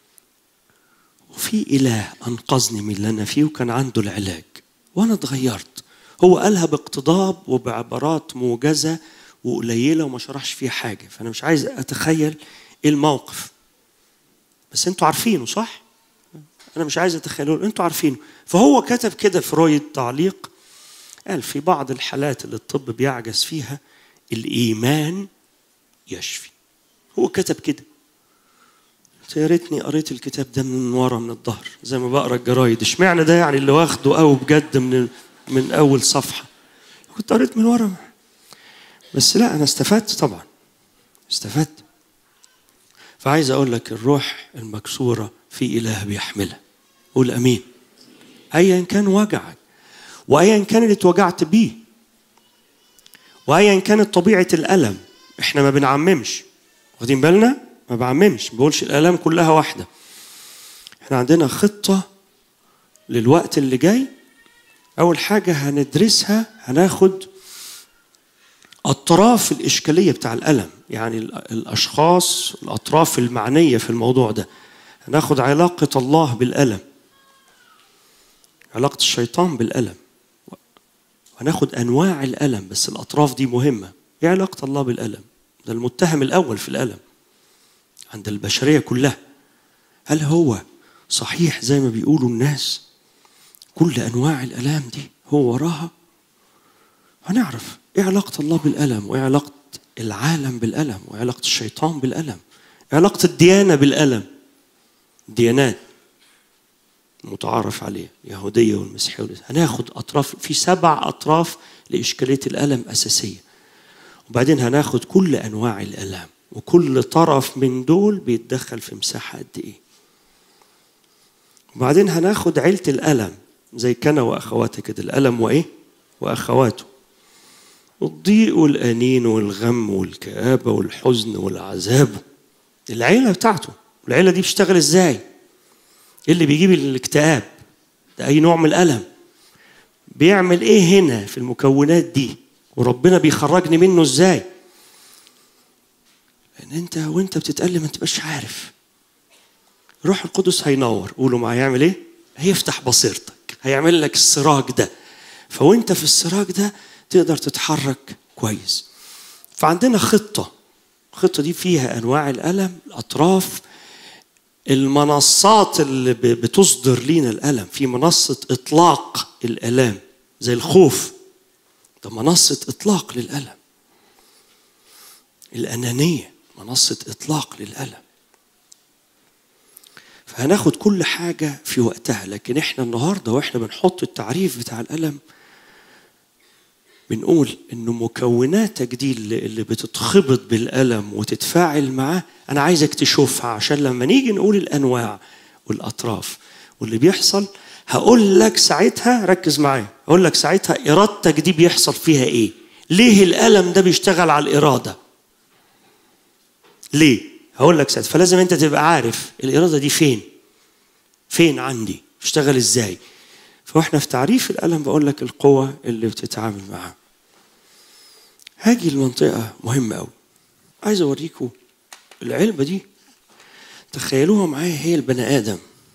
وفي إله أنقذني من اللي أنا فيه وكان عنده العلاج وأنا اتغيرت هو قالها باقتضاب وبعبارات موجزة وقليلة وما شرحش فيها حاجة فأنا مش عايز أتخيل إيه الموقف بس أنتوا عارفينه صح؟ أنا مش عايز أتخيله أنتوا عارفينه فهو كتب كده فرويد تعليق قال في بعض الحالات اللي الطب بيعجز فيها الإيمان يشفي هو كتب كده يا ريتني قريت الكتاب ده من ورا من الظهر زي ما بقرا الجرايد اشمعنى ده يعني اللي واخده قوي بجد من من اول صفحه كنت قريت من ورا بس لا انا استفدت طبعا استفدت فعايز اقول لك الروح المكسوره في اله بيحملها قول امين ايا كان وجعك وايا كان اللي اتوجعت بيه وايا كانت طبيعه الالم احنا ما بنعممش واخدين بالنا ما بعممش ما بقولش الالام كلها واحده احنا عندنا خطه للوقت اللي جاي اول حاجه هندرسها هناخد اطراف الاشكاليه بتاع الالم يعني الاشخاص الاطراف المعنيه في الموضوع ده هناخد علاقه الله بالالم علاقه الشيطان بالالم هناخد انواع الالم بس الاطراف دي مهمه ايه علاقه الله بالالم ده المتهم الاول في الالم عند البشريه كلها هل هو صحيح زي ما بيقولوا الناس كل انواع الالام دي هو وراها هنعرف ايه علاقه الله بالالم وايه علاقه العالم بالالم وايه علاقه الشيطان بالالم ايه علاقه الديانه بالالم الديانات متعارف عليه اليهوديه والمسيحيه هناخد اطراف في سبع اطراف لاشكاليه الالم اساسيه وبعدين هناخد كل انواع الالام وكل طرف من دول بيتدخل في مساحه قد ايه وبعدين هناخد عيله الالم زي كان واخواته كده الالم وايه واخواته الضيق والانين والغم والكابه والحزن والعذاب العيله بتاعته العيله دي بتشتغل ازاي ايه اللي بيجيب الاكتئاب ده اي نوع من الالم بيعمل ايه هنا في المكونات دي وربنا بيخرجني منه ازاي لان انت وانت بتتألم ما تبقاش عارف روح القدس هينور قولوا معايا يعمل ايه هيفتح بصيرتك هيعمل لك السراج ده فوانت في السراج ده تقدر تتحرك كويس فعندنا خطة الخطة دي فيها أنواع الألم الأطراف المنصات اللي بتصدر لينا الألم في منصة إطلاق الآلام زي الخوف ده منصة إطلاق للألم الأنانية منصة إطلاق للألم فهناخد كل حاجة في وقتها لكن إحنا النهاردة وإحنا بنحط التعريف بتاع الألم بنقول إنه مكوناتك دي اللي, اللي بتتخبط بالألم وتتفاعل معاه أنا عايزك تشوفها عشان لما نيجي نقول الأنواع والأطراف واللي بيحصل هقول لك ساعتها ركز معايا هقول لك ساعتها إرادتك دي بيحصل فيها إيه ليه الألم ده بيشتغل على الإرادة ليه هقول لك ساعتها فلازم انت تبقى عارف الاراده دي فين فين عندي بتشتغل ازاي فاحنا في تعريف الالم بقول لك القوه اللي بتتعامل معاها هاجي المنطقه مهمه قوي عايز اوريكم العلبه دي تخيلوها معايا هي البني ادم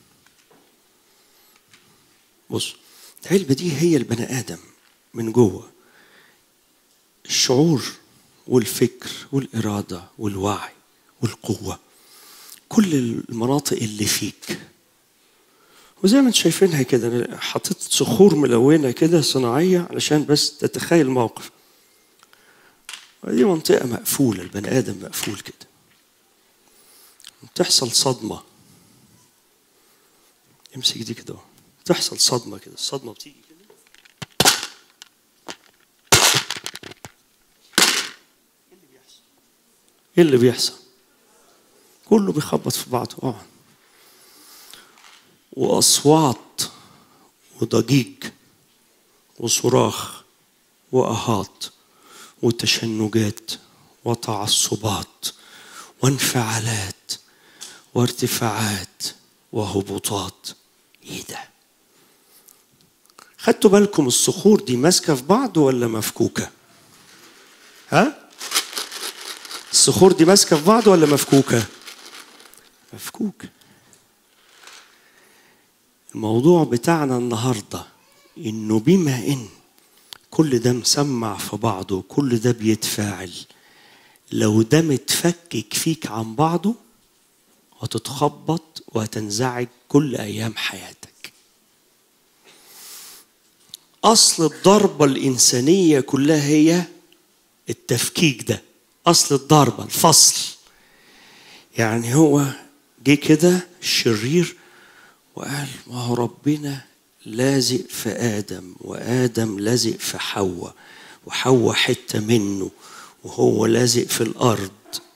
بص العلبه دي هي البني ادم من جوه الشعور والفكر والاراده والوعي والقوة كل المناطق اللي فيك وزي ما انتم شايفينها كده انا حطيت صخور ملونة كده صناعية علشان بس تتخيل الموقف دي منطقة مقفولة البني آدم مقفول كده بتحصل صدمة امسك دي كده بتحصل صدمة كده الصدمة بتيجي كده ايه اللي بيحصل؟ كله بيخبط في بعضه اه واصوات وضجيج وصراخ واهات وتشنجات وتعصبات وانفعالات وارتفاعات وهبوطات ايه ده خدتوا بالكم الصخور دي ماسكه في بعض ولا مفكوكه ها الصخور دي ماسكه في بعض ولا مفكوكه مفكوك الموضوع بتاعنا النهارده انه بما ان كل ده مسمع في بعضه كل ده بيتفاعل لو ده متفكك فيك عن بعضه هتتخبط وهتنزعج كل ايام حياتك اصل الضربه الانسانيه كلها هي التفكيك ده اصل الضربه الفصل يعني هو جه كده الشرير وقال ما هو ربنا لازق في ادم وادم لازق في حواء وحواء حته منه وهو لازق في الارض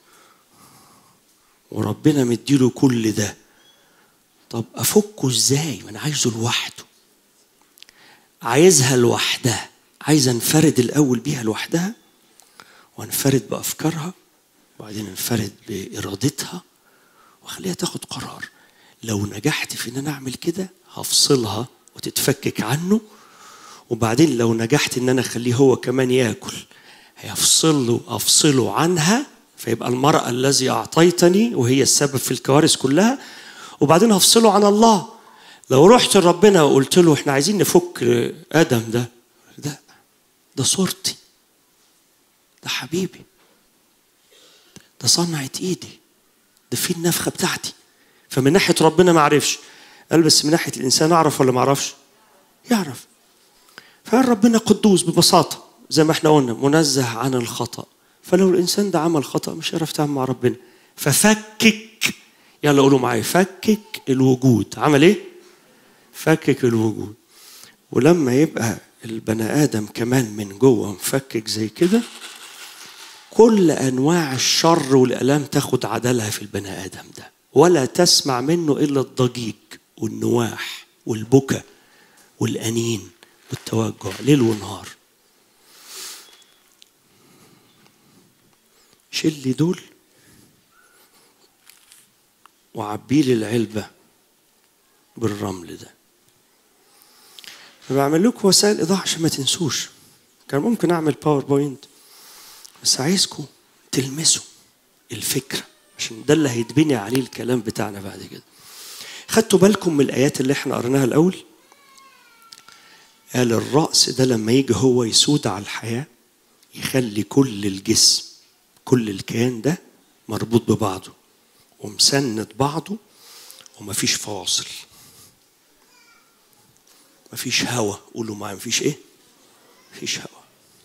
وربنا مديله كل ده طب افكه ازاي ما انا عايزه لوحده عايزها لوحدها عايز انفرد الاول بيها لوحدها وانفرد بافكارها وبعدين انفرد بارادتها واخليها تاخد قرار لو نجحت في ان انا اعمل كده هفصلها وتتفكك عنه وبعدين لو نجحت ان انا اخليه هو كمان ياكل هيفصله افصله عنها فيبقى المرأة الذي أعطيتني وهي السبب في الكوارث كلها وبعدين هفصله عن الله لو رحت لربنا وقلت له احنا عايزين نفك آدم ده ده ده صورتي ده حبيبي ده صنعة ايدي ده في النفخة بتاعتي فمن ناحية ربنا ما عرفش قال بس من ناحية الإنسان أعرف ولا ما أعرفش يعرف فقال ربنا قدوس ببساطة زي ما احنا قلنا منزه عن الخطأ فلو الإنسان ده عمل خطأ مش هيعرف يتعامل مع ربنا ففكك يلا قولوا معايا فكك الوجود عمل ايه؟ فكك الوجود ولما يبقى البني آدم كمان من جوه مفكك زي كده كل أنواع الشر والآلام تاخد عدلها في البني آدم ده ولا تسمع منه إلا الضجيج والنواح والبكا والأنين والتوجع ليل ونهار شيل لي دول وعبي لي العلبة بالرمل ده بعمل لكم وسائل إيضاح عشان ما تنسوش كان ممكن أعمل باوربوينت بس عايزكم تلمسوا الفكرة عشان ده اللي هيتبني عليه الكلام بتاعنا بعد كده خدتوا بالكم من الآيات اللي احنا قريناها الأول قال الرأس ده لما يجي هو يسود على الحياة يخلي كل الجسم كل الكيان ده مربوط ببعضه ومسند بعضه ومفيش فواصل مفيش هوا قولوا معايا مفيش ايه مفيش هوا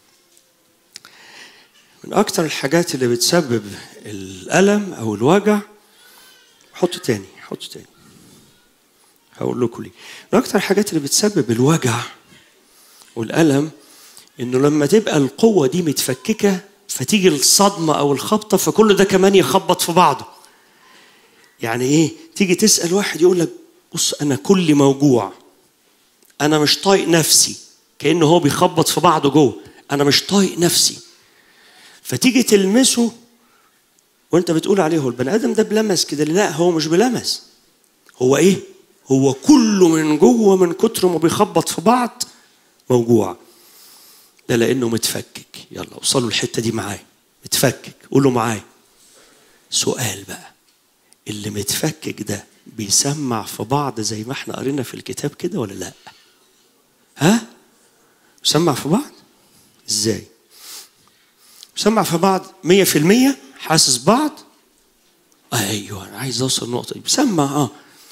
من اكتر الحاجات اللي بتسبب الالم او الوجع حطوا تاني حطوا تاني هقول لكم ليه من اكتر الحاجات اللي بتسبب الوجع والالم انه لما تبقى القوه دي متفككه فتيجي الصدمه او الخبطه فكل ده كمان يخبط في بعضه يعني ايه تيجي تسال واحد يقول لك بص انا كلي موجوع انا مش طايق نفسي كانه هو بيخبط في بعضه جوه انا مش طايق نفسي فتيجي تلمسه وانت بتقول عليه هو البني ادم ده بلمس كده لا هو مش بلمس هو ايه هو كله من جوه من كتر ما بيخبط في بعض موجوع ده لانه متفكك يلا وصلوا الحته دي معايا متفكك قولوا معايا سؤال بقى اللي متفكك ده بيسمع في بعض زي ما احنا قرينا في الكتاب كده ولا لا ها بيسمع في بعض ازاي بيسمع في بعض مية في المية حاسس بعض ايوه انا عايز اوصل النقطه دي بيسمع اه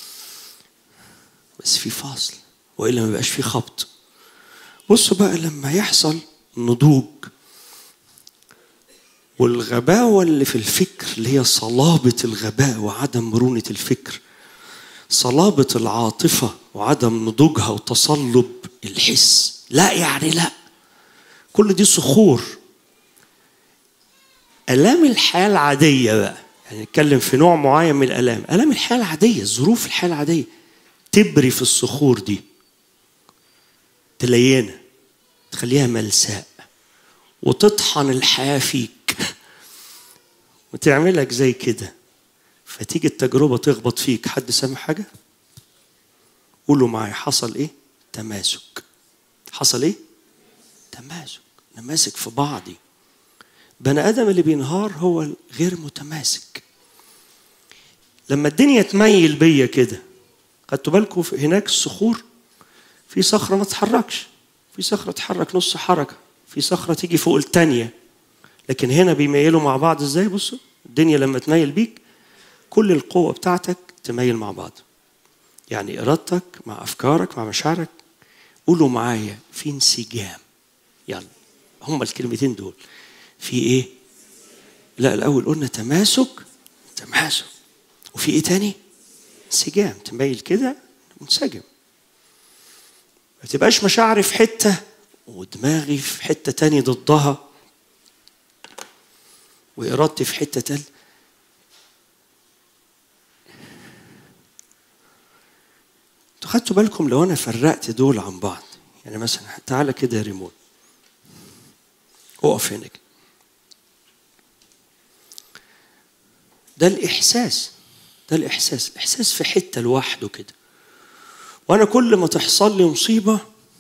بس في فاصل والا ما يبقاش في خبط بصوا بقى لما يحصل نضوج والغباوة اللي في الفكر اللي هي صلابة الغباء وعدم مرونة الفكر صلابة العاطفة وعدم نضوجها وتصلب الحس لا يعني لا كل دي صخور آلام الحياة العادية بقى يعني نتكلم في نوع معين من الآلام آلام الحياة العادية ظروف الحياة العادية تبري في الصخور دي تلينها تخليها ملساء وتطحن الحياة فيك وتعملك زي كده فتيجي التجربة تخبط فيك حد سامع حاجة قولوا معايا حصل ايه تماسك حصل ايه تماسك انا ماسك في بعضي بني ادم اللي بينهار هو غير متماسك لما الدنيا تميل بيا كده خدتوا بالكم في- هناك الصخور في صخرة ما تتحركش في صخرة تتحرك نص حركة في صخرة تيجي فوق التانية لكن هنا بيميلوا مع بعض ازاي بصوا الدنيا لما تميل بيك كل القوة بتاعتك تميل مع بعض يعني إرادتك مع أفكارك مع مشاعرك قولوا معايا في انسجام يلا هما الكلمتين دول في ايه لا الاول قلنا تماسك تماسك وفي ايه تاني انسجام تميل كده منسجم ما تبقاش مشاعري في حته ودماغي في حته تاني ضدها وارادتي في حته تاني انتوا خدتوا بالكم لو انا فرقت دول عن بعض يعني مثلا تعالى كده يا ريمون اقف هنا كده ده الاحساس ده الاحساس الاحساس في حته لوحده كده وانا كل ما تحصل لي مصيبه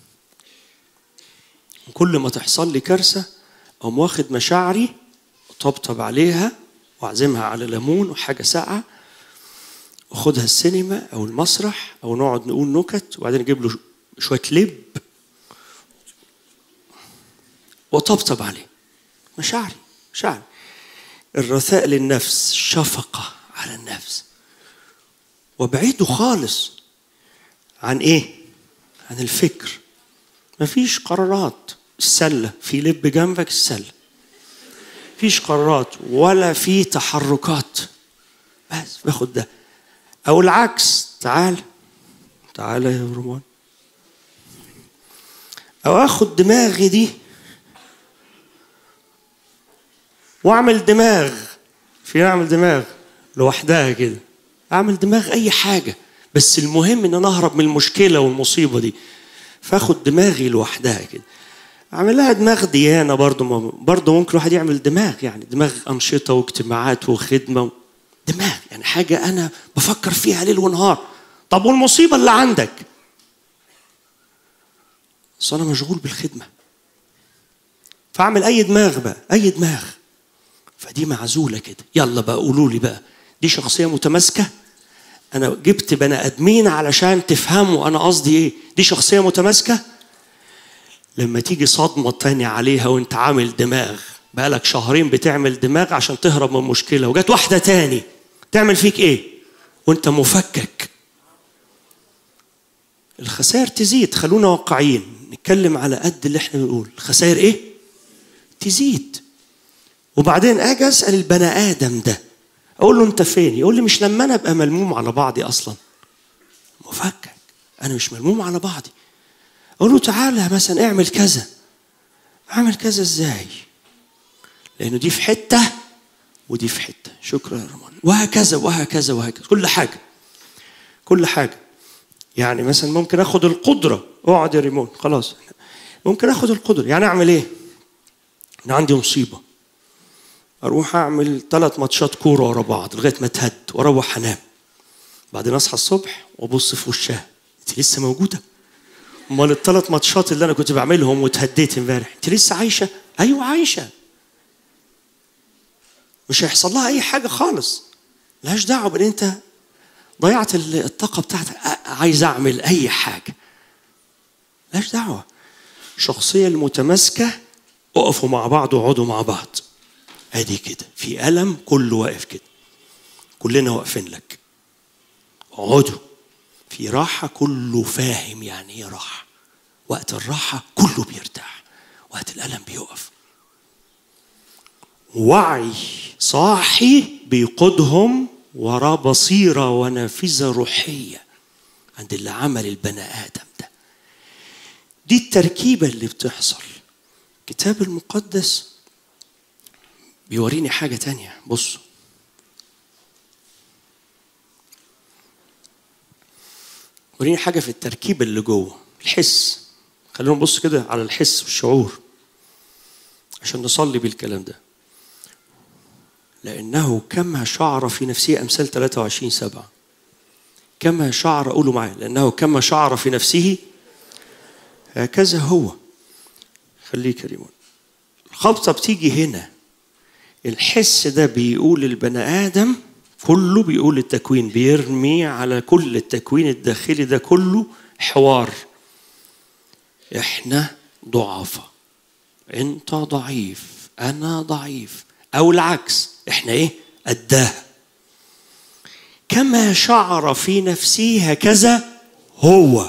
كل ما تحصل لي كارثه اقوم واخد مشاعري طبطب عليها واعزمها على ليمون وحاجه ساقعه واخدها السينما او المسرح او نقعد نقول نكت وبعدين اجيب له شويه لب وطبطب عليه مشاعري مشاعري الرثاء للنفس الشفقة على النفس وابعده خالص عن ايه عن الفكر مفيش قرارات السلة في لب جنبك السلة مفيش قرارات ولا في تحركات بس باخد ده او العكس تعال تعال يا رومان او اخد دماغي دي واعمل دماغ في اعمل دماغ لوحدها كده اعمل دماغ اي حاجه بس المهم ان انا اهرب من المشكله والمصيبه دي فاخد دماغي لوحدها كده اعمل لها دماغ ديانه برضه برضه ممكن الواحد يعمل دماغ يعني دماغ انشطه واجتماعات وخدمه دماغ يعني حاجه انا بفكر فيها ليل ونهار طب والمصيبه اللي عندك اصل انا مشغول بالخدمه فاعمل اي دماغ بقى اي دماغ فدي معزوله كده يلا بقى قولوا لي بقى دي شخصيه متماسكه انا جبت بني ادمين علشان تفهموا انا قصدي ايه دي شخصيه متماسكه لما تيجي صدمه تانية عليها وانت عامل دماغ بقالك شهرين بتعمل دماغ عشان تهرب من مشكله وجت واحده تاني تعمل فيك ايه وانت مفكك الخسائر تزيد خلونا واقعيين نتكلم على قد اللي احنا بنقول الخسائر ايه تزيد وبعدين اجي اسال البني ادم ده اقول له انت فين يقول لي مش لما انا ابقى ملموم على بعضي اصلا مفكك انا مش ملموم على بعضي اقول له تعالى مثلا اعمل كذا اعمل كذا ازاي لانه دي في حته ودي في حته شكرا يا رمان وهكذا وهكذا وهكذا كل حاجه كل حاجه يعني مثلا ممكن اخد القدره اقعد يا ريمون خلاص ممكن اخد القدره يعني اعمل ايه انا عندي مصيبه اروح اعمل ثلاث ماتشات كوره ورا بعض لغايه ما اتهد واروح انام بعدين اصحى الصبح وابص في وشها انت لسه موجوده امال الثلاث ماتشات اللي انا كنت بعملهم واتهديت امبارح انت لسه عايشه ايوه عايشه مش هيحصل لها اي حاجه خالص ملهاش دعوه بان انت ضيعت الطاقه بتاعتك عايز اعمل اي حاجه ملهاش دعوه الشخصيه المتماسكه اقفوا مع بعض واقعدوا مع بعض ادي كده في الم كله واقف كده كلنا واقفين لك اقعدوا في راحة كله فاهم يعني ايه راحة وقت الراحة كله بيرتاح وقت الألم بيقف وعي صاحي بيقودهم وراه بصيرة ونافذة روحية عند اللي عمل البني آدم ده دي التركيبة اللي بتحصل الكتاب المقدس بيوريني حاجة تانية بصوا وريني حاجة في التركيب اللي جوه الحس خلينا نبص كده على الحس والشعور عشان نصلي بالكلام ده لأنه كما شعر في نفسه أمثال 23 سبعة كما شعر قولوا معايا لأنه كما شعر في نفسه هكذا هو خليك يا ريمون الخبطة بتيجي هنا الحس ده بيقول البني آدم كله بيقول التكوين بيرمي على كل التكوين الداخلي ده كله حوار احنا ضعفاء انت ضعيف انا ضعيف او العكس احنا ايه قدها كما شعر في نفسه هكذا هو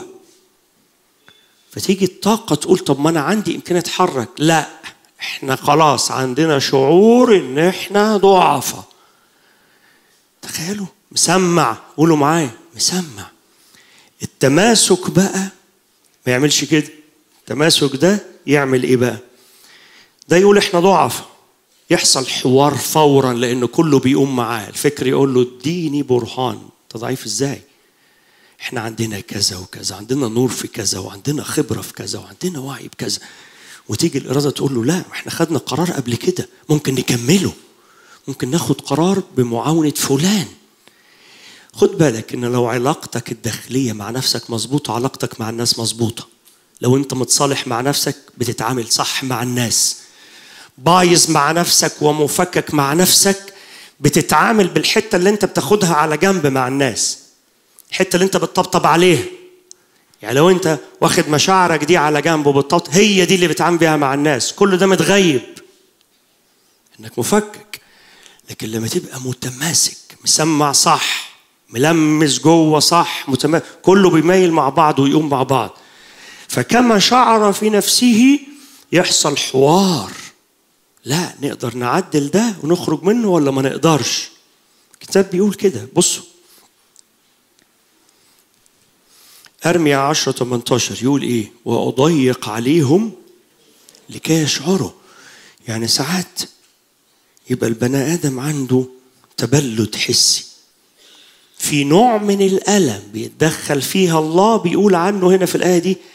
فتيجي الطاقة تقول طب ما أنا عندي إمكانية أتحرك لا إحنا خلاص عندنا شعور إن إحنا ضعفاء تخيلوا مسمع قولوا معايا مسمع التماسك بقى ما يعملش كده التماسك ده يعمل ايه بقى ده يقول احنا ضعف يحصل حوار فورا لان كله بيقوم معاه الفكر يقول له اديني برهان انت ضعيف ازاي احنا عندنا كذا وكذا عندنا نور في كذا وعندنا خبره في كذا وعندنا وعي بكذا وتيجي الاراده تقول له لا احنا خدنا قرار قبل كده ممكن نكمله ممكن ناخد قرار بمعاونه فلان خد بالك ان لو علاقتك الداخليه مع نفسك مظبوطه علاقتك مع الناس مظبوطه لو انت متصالح مع نفسك بتتعامل صح مع الناس بايظ مع نفسك ومفكك مع نفسك بتتعامل بالحته اللي انت بتاخدها على جنب مع الناس الحته اللي انت بتطبطب عليها يعني لو انت واخد مشاعرك دي على جنب وبتطبطب هي دي اللي بتعامل بيها مع الناس كل ده متغيب انك مفكك لكن لما تبقى متماسك مسمع صح ملمس جوه صح متماسك كله بيميل مع بعض ويقوم مع بعض فكما شعر في نفسه يحصل حوار لا نقدر نعدل ده ونخرج منه ولا ما نقدرش الكتاب بيقول كده بصوا أرميا 10 18 يقول إيه وأضيق عليهم لكي يشعروا يعني ساعات يبقى البني آدم عنده تبلد حسي في نوع من الألم بيتدخل فيها الله بيقول عنه هنا في الآية دي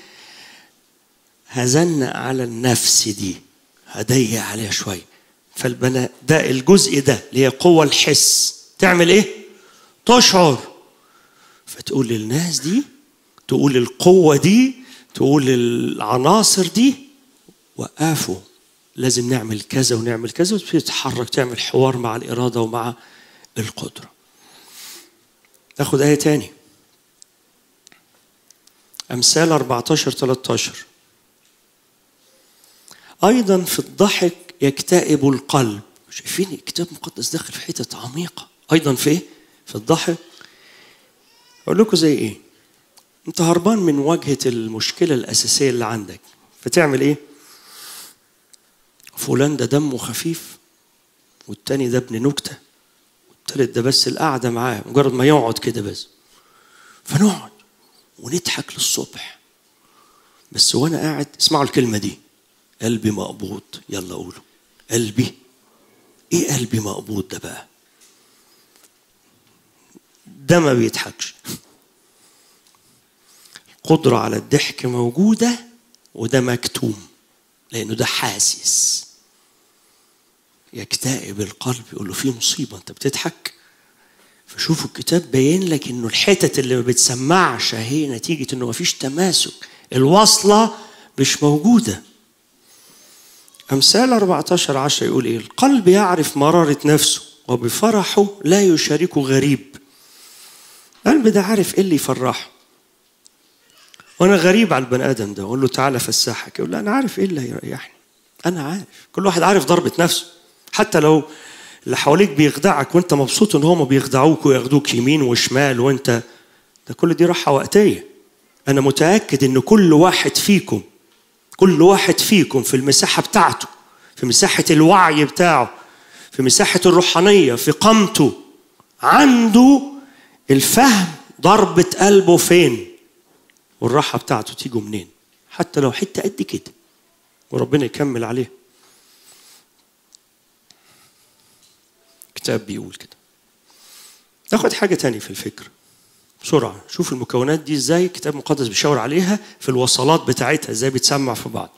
هزن على النفس دي هضيق عليها شوية فالبناء ده الجزء ده اللي هي قوة الحس تعمل ايه؟ تشعر فتقول للناس دي تقول القوة دي تقول العناصر دي وقفوا لازم نعمل كذا ونعمل كذا وتبتدي تتحرك تعمل حوار مع الإرادة ومع القدرة ناخد آية تاني أمثال 14 13 أيضا في الضحك يكتئب القلب شايفين الكتاب المقدس داخل في حتة عميقة أيضا في إيه؟ في الضحك أقول لكم زي إيه؟ أنت هربان من واجهة المشكلة الأساسية اللي عندك فتعمل إيه؟ فلان ده دمه خفيف والتاني ده ابن نكتة والتالت ده بس القعدة معاه مجرد ما يقعد كده بس فنقعد ونضحك للصبح بس وانا قاعد اسمعوا الكلمة دي قلبي مقبوض يلا قولوا قلبي ايه قلبي مقبوض ده بقى ده ما بيضحكش القدرة على الضحك موجودة وده مكتوم لأنه ده حاسس يكتئب القلب يقول له في مصيبة أنت بتضحك فشوفوا الكتاب باين لك إنه الحتت اللي ما بتسمعش هي نتيجة إنه ما فيش تماسك الوصلة مش موجودة أمثال 14 10 يقول إيه القلب يعرف مرارة نفسه وبفرحه لا يشاركه غريب القلب ده عارف إيه اللي يفرحه وانا غريب على البني ادم ده اقول له تعالى فسحك يقول لا انا عارف ايه اللي هيريحني انا عارف كل واحد عارف ضربه نفسه حتى لو اللي حواليك بيخدعك وانت مبسوط ان هم بيخدعوك وياخدوك يمين وشمال وانت ده كل دي راحه وقتيه انا متاكد ان كل واحد فيكم كل واحد فيكم في المساحه بتاعته في مساحه الوعي بتاعه في مساحه الروحانيه في قامته عنده الفهم ضربه قلبه فين والراحة بتاعته تيجوا منين حتى لو حتة قد كده وربنا يكمل عليه كتاب بيقول كده ناخد حاجة تانية في الفكر بسرعة شوف المكونات دي ازاي الكتاب المقدس بيشاور عليها في الوصلات بتاعتها ازاي بتسمع في بعض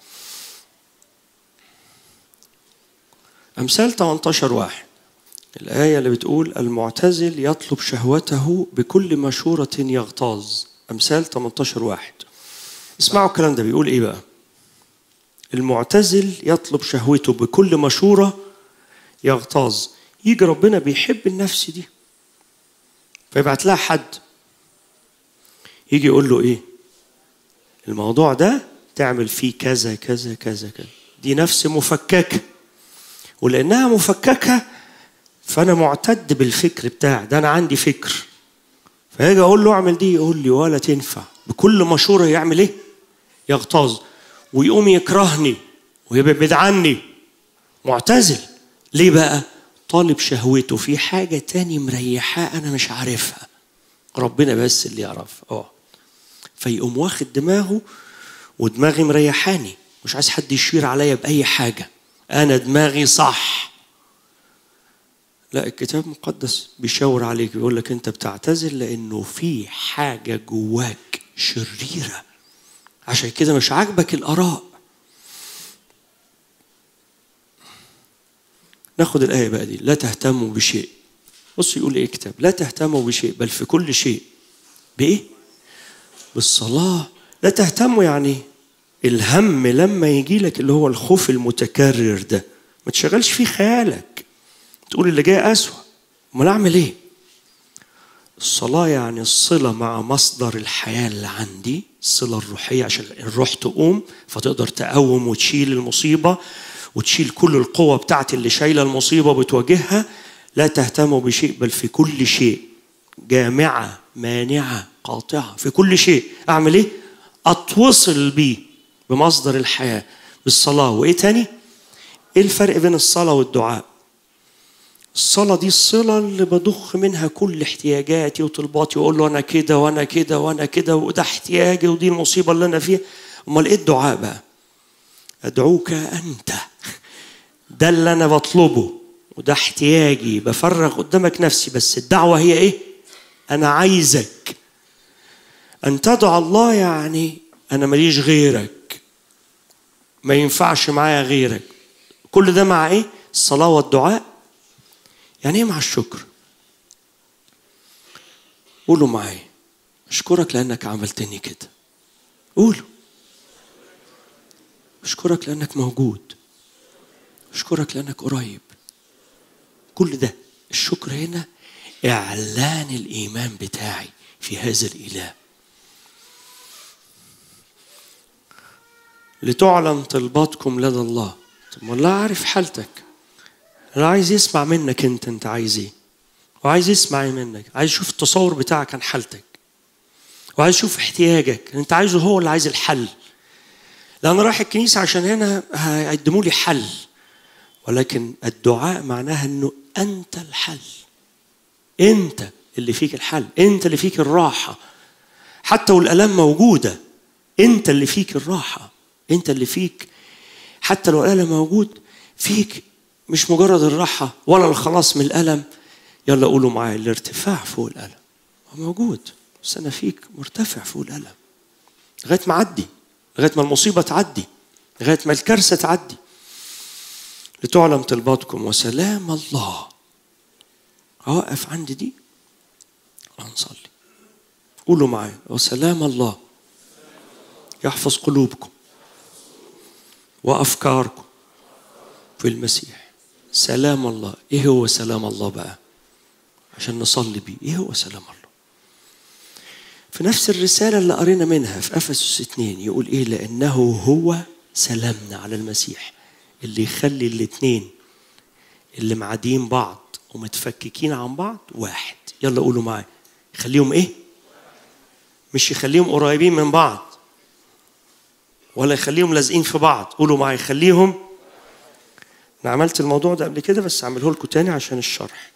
أمثال 18 واحد الآية اللي بتقول المعتزل يطلب شهوته بكل مشورة يغتاظ أمثال 18 واحد اسمعوا الكلام ده بيقول إيه بقى المعتزل يطلب شهوته بكل مشورة يغتاظ يجي ربنا بيحب النفس دي فيبعت لها حد يجي يقول له ايه الموضوع ده تعمل فيه كذا كذا كذا كذا دي نفس مفككه ولانها مفككه فانا معتد بالفكر بتاعي ده انا عندي فكر فاجي اقول له اعمل دي يقول لي ولا تنفع بكل مشوره يعمل ايه يغتاظ ويقوم يكرهني ويبعد عني معتزل ليه بقى طالب شهوته في حاجه تاني مريحاه انا مش عارفها ربنا بس اللي يعرفها اه فيقوم واخد دماغه ودماغي مريحاني مش عايز حد يشير عليا باي حاجه انا دماغي صح لا الكتاب المقدس بيشاور عليك بيقول لك انت بتعتزل لانه في حاجه جواك شريره عشان كده مش عاجبك الاراء ناخد الايه بقى دي لا تهتموا بشيء بص يقول ايه الكتاب لا تهتموا بشيء بل في كل شيء بايه بالصلاه لا تهتموا يعني الهم لما يجي لك اللي هو الخوف المتكرر ده ما تشغلش فيه خيالك تقول اللي جاي أسوأ امال اعمل ايه الصلاة يعني الصلة مع مصدر الحياة اللي عندي الصلة الروحية عشان الروح تقوم فتقدر تقوم وتشيل المصيبة وتشيل كل القوة بتاعتي اللي شايلة المصيبة بتواجهها لا تهتموا بشيء بل في كل شيء جامعة مانعة قاطعة في كل شيء أعمل إيه؟ أتوصل بيه بمصدر الحياة بالصلاة وإيه تاني؟ إيه الفرق بين الصلاة والدعاء؟ الصلاة دي الصلة اللي بضخ منها كل احتياجاتي وطلباتي وأقول له أنا كده وأنا كده وأنا كده وده احتياجي ودي المصيبة اللي أنا فيها أمال إيه الدعاء بقى؟ أدعوك أنت ده اللي أنا بطلبه وده احتياجي بفرغ قدامك نفسي بس الدعوة هي إيه؟ أنا عايزك أن تدعو الله يعني أنا ماليش غيرك ما ينفعش معايا غيرك كل ده مع إيه؟ الصلاة والدعاء يعني إيه مع الشكر؟ قولوا معايا أشكرك لأنك عملتني كده قولوا أشكرك لأنك موجود أشكرك لأنك قريب كل ده الشكر هنا إعلان الإيمان بتاعي في هذا الإله لتعلن طلباتكم لدى الله طب ما الله عارف حالتك أنا عايز يسمع منك أنت أنت عايز إيه وعايز يسمع إيه منك عايز يشوف التصور بتاعك عن حالتك وعايز يشوف احتياجك أنت عايزه هو اللي عايز الحل لا أنا رايح الكنيسة عشان هنا هيقدموا لي حل ولكن الدعاء معناها أنه أنت الحل أنت اللي فيك الحل أنت اللي فيك الراحة حتى والآلام موجودة أنت اللي فيك الراحة أنت اللي فيك حتى لو الألم موجود فيك مش مجرد الراحة ولا الخلاص من الألم يلا قولوا معايا الارتفاع فوق الألم هو موجود بس أنا فيك مرتفع فوق الألم لغاية ما أعدي لغاية ما المصيبة تعدي لغاية ما الكارثة تعدي لتعلم طلباتكم وسلام الله أوقف عند دي هنصلي قولوا معايا وسلام الله يحفظ قلوبكم وأفكاركم في المسيح سلام الله إيه هو سلام الله بقى عشان نصلي بيه إيه هو سلام الله في نفس الرسالة اللي قرينا منها في أفسس 2 يقول إيه لأنه هو سلامنا على المسيح اللي يخلي الاتنين اللي معادين بعض ومتفككين عن بعض واحد يلا قولوا معايا يخليهم ايه مش يخليهم قريبين من بعض ولا يخليهم لازقين في بعض قولوا معايا يخليهم انا عملت الموضوع ده قبل كده بس اعمله لكم تاني عشان الشرح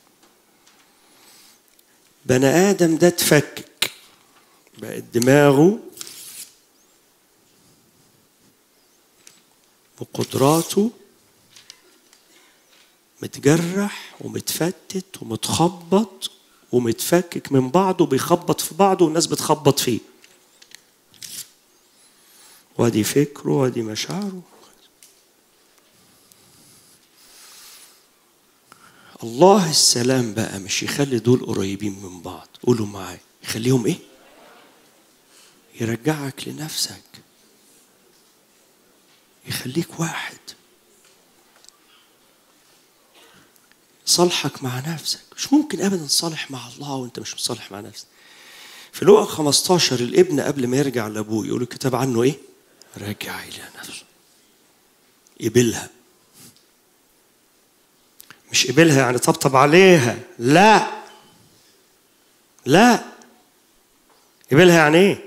بني ادم ده اتفكك بقت دماغه وقدراته متجرح ومتفتت ومتخبط ومتفكك من بعضه بيخبط في بعضه والناس بتخبط فيه وادي فكره وادي مشاعره الله السلام بقى مش يخلي دول قريبين من بعض قولوا معايا يخليهم ايه يرجعك لنفسك يخليك واحد صالحك مع نفسك مش ممكن ابدا تصالح مع الله وانت مش مصالح مع نفسك في لوقا 15 الابن قبل ما يرجع لابوه يقول الكتاب عنه ايه رجع الى نفسه قبلها مش قبلها يعني طبطب عليها لا لا قبلها يعني ايه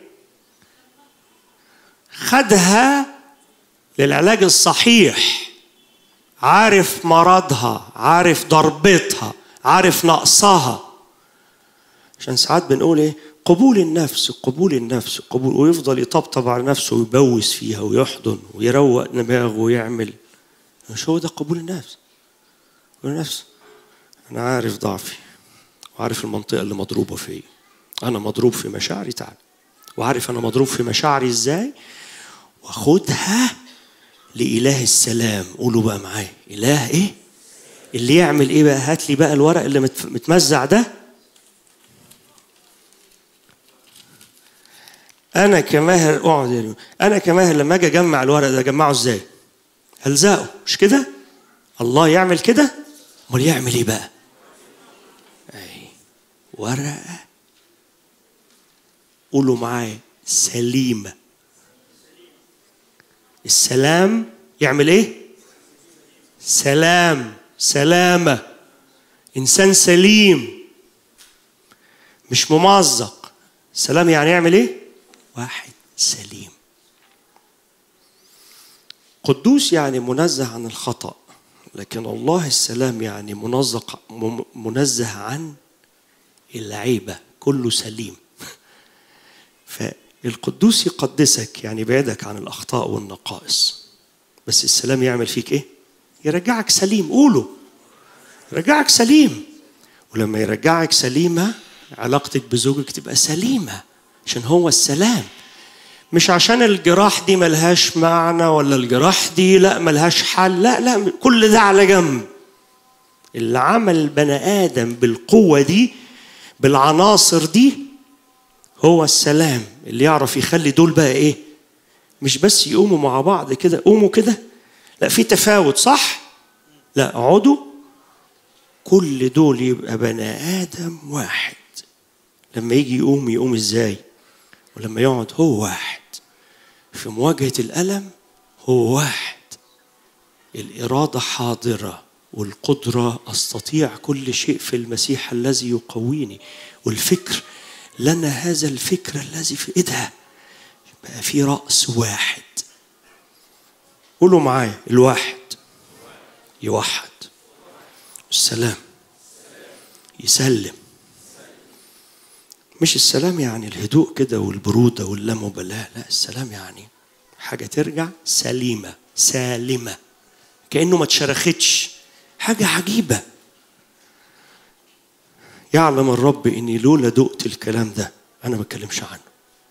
خدها للعلاج الصحيح عارف مرضها عارف ضربتها عارف نقصها عشان ساعات بنقول ايه قبول النفس قبول النفس قبول ويفضل يطبطب على نفسه ويبوس فيها ويحضن ويروق دماغه ويعمل مش هو ده قبول النفس قبول النفس انا عارف ضعفي وعارف المنطقه اللي مضروبه فيا انا مضروب في مشاعري تعال وعارف انا مضروب في مشاعري ازاي واخدها لإله السلام قولوا بقى معايا إله إيه؟ اللي يعمل إيه بقى؟ هات لي بقى الورق اللي متمزع ده أنا كماهر اقعد يا أنا كماهر لما أجي أجمع الورق ده أجمعه إزاي؟ ألزقه مش كده؟ الله يعمل كده؟ أمال يعمل إيه بقى؟ أي ورقة قولوا معايا سليمه السلام يعمل ايه سلام سلامه انسان سليم مش ممزق سلام يعني يعمل ايه واحد سليم قدوس يعني منزه عن الخطا لكن الله السلام يعني منزق منزه عن العيبه كله سليم القدوس يقدسك يعني يبعدك عن الاخطاء والنقائص بس السلام يعمل فيك ايه يرجعك سليم قوله يرجعك سليم ولما يرجعك سليمه علاقتك بزوجك تبقى سليمه عشان هو السلام مش عشان الجراح دي ملهاش معنى ولا الجراح دي لا ملهاش حل لا لا كل ده على جنب اللي عمل البني ادم بالقوه دي بالعناصر دي هو السلام اللي يعرف يخلي دول بقى ايه مش بس يقوموا مع بعض كده قوموا كده لا في تفاوت صح لا اقعدوا كل دول يبقى بني ادم واحد لما يجي يقوم يقوم ازاي ولما يقعد هو واحد في مواجهه الالم هو واحد الاراده حاضره والقدره استطيع كل شيء في المسيح الذي يقويني والفكر لنا هذا الفكر الذي في ايدها بقى في رأس واحد قولوا معايا الواحد يوحد السلام يسلم مش السلام يعني الهدوء كده والبرودة واللامبالاة لا السلام يعني حاجة ترجع سليمة سالمة كأنه ما اتشرختش حاجة عجيبة يعلم الرب اني لولا دقت الكلام ده انا ما اتكلمش عنه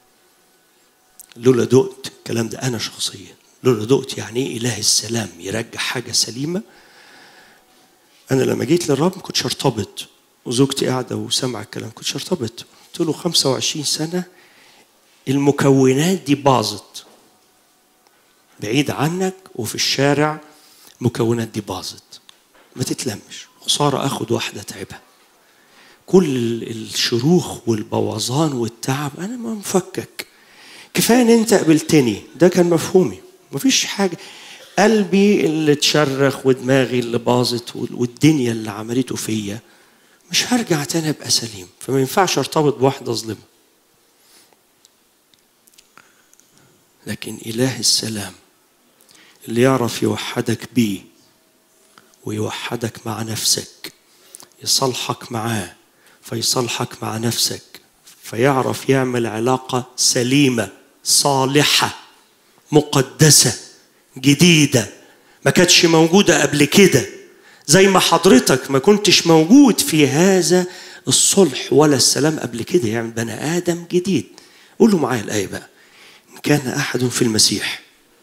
لولا دقت الكلام ده انا شخصيا لولا دقت يعني ايه اله السلام يرجع حاجه سليمه انا لما جيت للرب ما كنتش ارتبط وزوجتي قاعده وسامعه الكلام كنتش ارتبط قلت له 25 سنه المكونات دي باظت بعيد عنك وفي الشارع المكونات دي باظت ما تتلمش خساره اخد واحده تعبها كل الشروخ والبوظان والتعب انا ما مفكك كفايه ان انت قابلتني ده كان مفهومي مفيش حاجه قلبي اللي اتشرخ ودماغي اللي باظت والدنيا اللي عملته فيا مش هرجع تاني ابقى سليم فما ينفعش ارتبط بواحده ظلمه لكن اله السلام اللي يعرف يوحدك بيه ويوحدك مع نفسك يصلحك معاه فيصلحك مع نفسك فيعرف يعمل علاقة سليمة صالحة مقدسة جديدة ما كانتش موجودة قبل كده زي ما حضرتك ما كنتش موجود في هذا الصلح ولا السلام قبل كده يعني بني آدم جديد قولوا معايا الآية بقى إن كان أحد في المسيح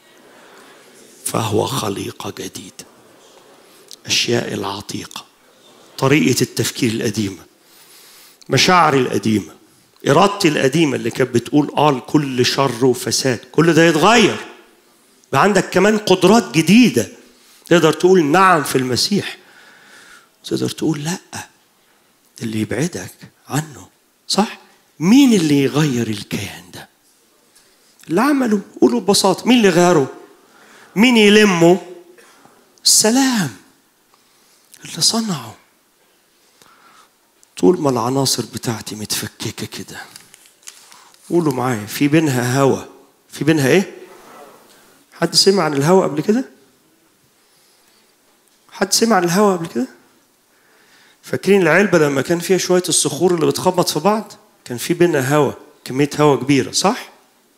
فهو خليقة جديدة أشياء العتيقة طريقة التفكير القديمة مشاعري القديمة إرادتي القديمة اللي كانت بتقول آه كل شر وفساد كل ده يتغير بقى عندك كمان قدرات جديدة تقدر تقول نعم في المسيح تقدر تقول لا اللي يبعدك عنه صح مين اللي يغير الكيان ده اللي عمله قولوا ببساطة مين اللي غيره مين يلمه السلام اللي صنعه طول ما العناصر بتاعتي متفككة كده قولوا معايا في بينها هوا في بينها ايه حد سمع عن الهوا قبل كده حد سمع عن الهوا قبل كده فاكرين العلبة لما كان فيها شوية الصخور اللي بتخبط في بعض كان في بينها هوا كمية هوا كبيرة صح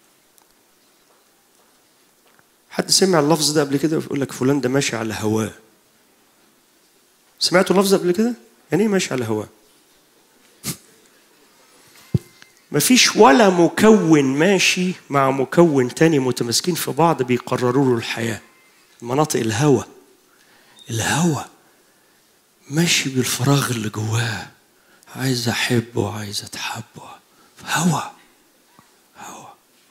حد سمع اللفظ ده قبل كده يقول لك فلان ده ماشي على هواه سمعتوا اللفظ ده قبل كده يعني ايه ماشي على هواه مفيش ولا مكون ماشي مع مكون تاني متماسكين في بعض بيقرروا له الحياة مناطق الهوى الهوى ماشي بالفراغ اللي جواه عايز احبه وعايز اتحبه هوى هوى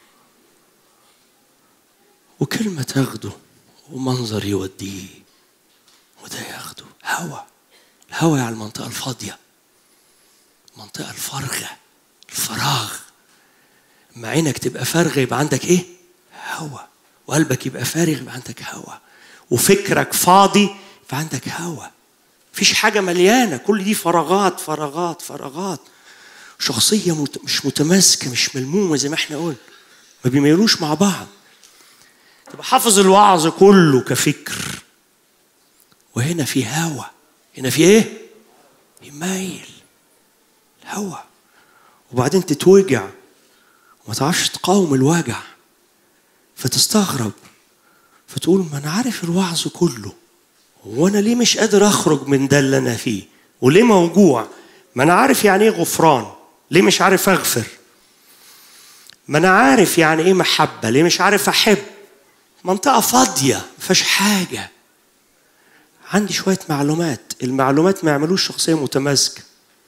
وكلمة تاخده ومنظر يوديه وده ياخده هوى الهوى على المنطقة الفاضية المنطقة الفارغة الفراغ اما عينك تبقى فارغة يبقى عندك ايه؟ هوى وقلبك يبقى فارغ يبقى عندك هوى وفكرك فاضي يبقى عندك هوى مفيش حاجة مليانة كل دي فراغات فراغات فراغات شخصية مت... مش متماسكة مش ملمومة زي ما احنا قلنا ما بيميلوش مع بعض تبقى حافظ الوعظ كله كفكر وهنا في هوى هنا في ايه؟ يميل الهوى وبعدين تتوجع وما تعرفش تقاوم الوجع فتستغرب فتقول ما انا عارف الوعظ كله وانا ليه مش قادر اخرج من ده اللي انا فيه وليه موجوع ما انا عارف يعني ايه غفران ليه مش عارف اغفر ما انا عارف يعني ايه محبه ليه مش عارف احب منطقه فاضيه ما فيهاش حاجه عندي شويه معلومات المعلومات ما يعملوش شخصيه متماسكه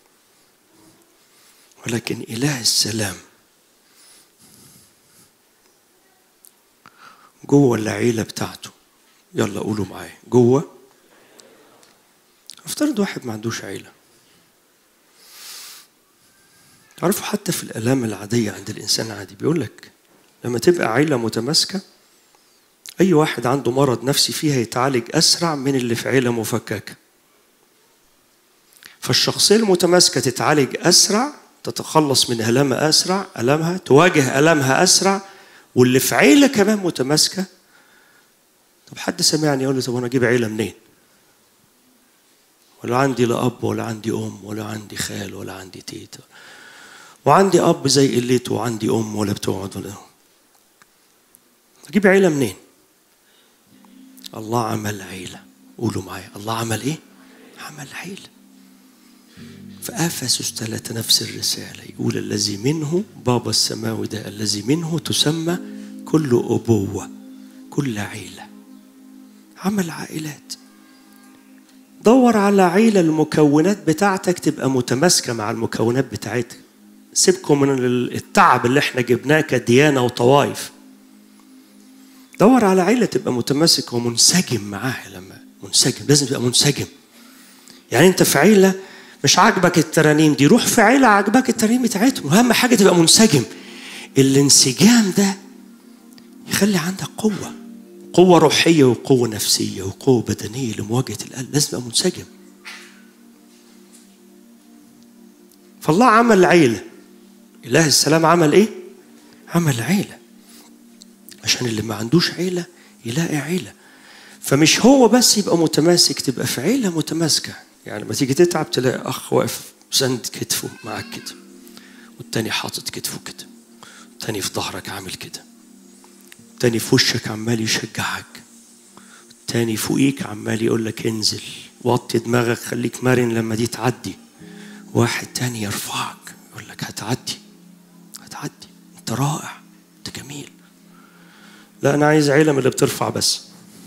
ولكن اله السلام جوه العيله بتاعته يلا قولوا معايا جوه افترض واحد ما عندوش عيله تعرفوا حتى في الالام العاديه عند الانسان العادي بيقول لك لما تبقى عيله متماسكه اي واحد عنده مرض نفسي فيها يتعالج اسرع من اللي في عيله مفككه فالشخصيه المتماسكه تتعالج اسرع تتخلص من الامها اسرع المها تواجه المها اسرع واللي في عيله كمان متماسكه طب حد سمعني يقول لي طب انا اجيب عيله منين؟ ولا عندي لا اب ولا عندي ام ولا عندي خال ولا عندي تيتا وعندي اب زي قلته وعندي ام ولا بتقعد ولا اجيب عيله منين؟ الله عمل عيله قولوا معايا الله عمل ايه؟ عمل عيله في افسس ثلاثة نفس الرسالة يقول الذي منه بابا السماوي ده الذي منه تسمى كل أبوة كل عيلة عمل عائلات دور على عيلة المكونات بتاعتك تبقى متماسكة مع المكونات بتاعتك سيبكم من التعب اللي احنا جبناه كديانة وطوائف دور على عيلة تبقى متماسك ومنسجم معاها لما منسجم لازم تبقى منسجم يعني انت في عيلة مش عاجبك الترانيم دي روح في عيلة عاجبك الترانيم بتاعتهم أهم حاجة تبقى منسجم الانسجام ده يخلي عندك قوة قوة روحية وقوة نفسية وقوة بدنية لمواجهة القلب لازم تبقى منسجم فالله عمل عيلة إله السلام عمل إيه؟ عمل عيلة عشان اللي ما عندوش عيلة يلاقي عيلة فمش هو بس يبقى متماسك تبقى في عيلة متماسكة يعني لما تيجي تتعب تلاقي أخ واقف سند كتفه معاك كده والتاني حاطط كتفه كده والتاني في ظهرك عامل كده التاني في وشك عمال يشجعك التاني فوقيك عمال يقول لك انزل وطي دماغك خليك مرن لما دي تعدي واحد تاني يرفعك يقول لك هتعدي هتعدي انت رائع انت جميل لا انا عايز عيله من اللي بترفع بس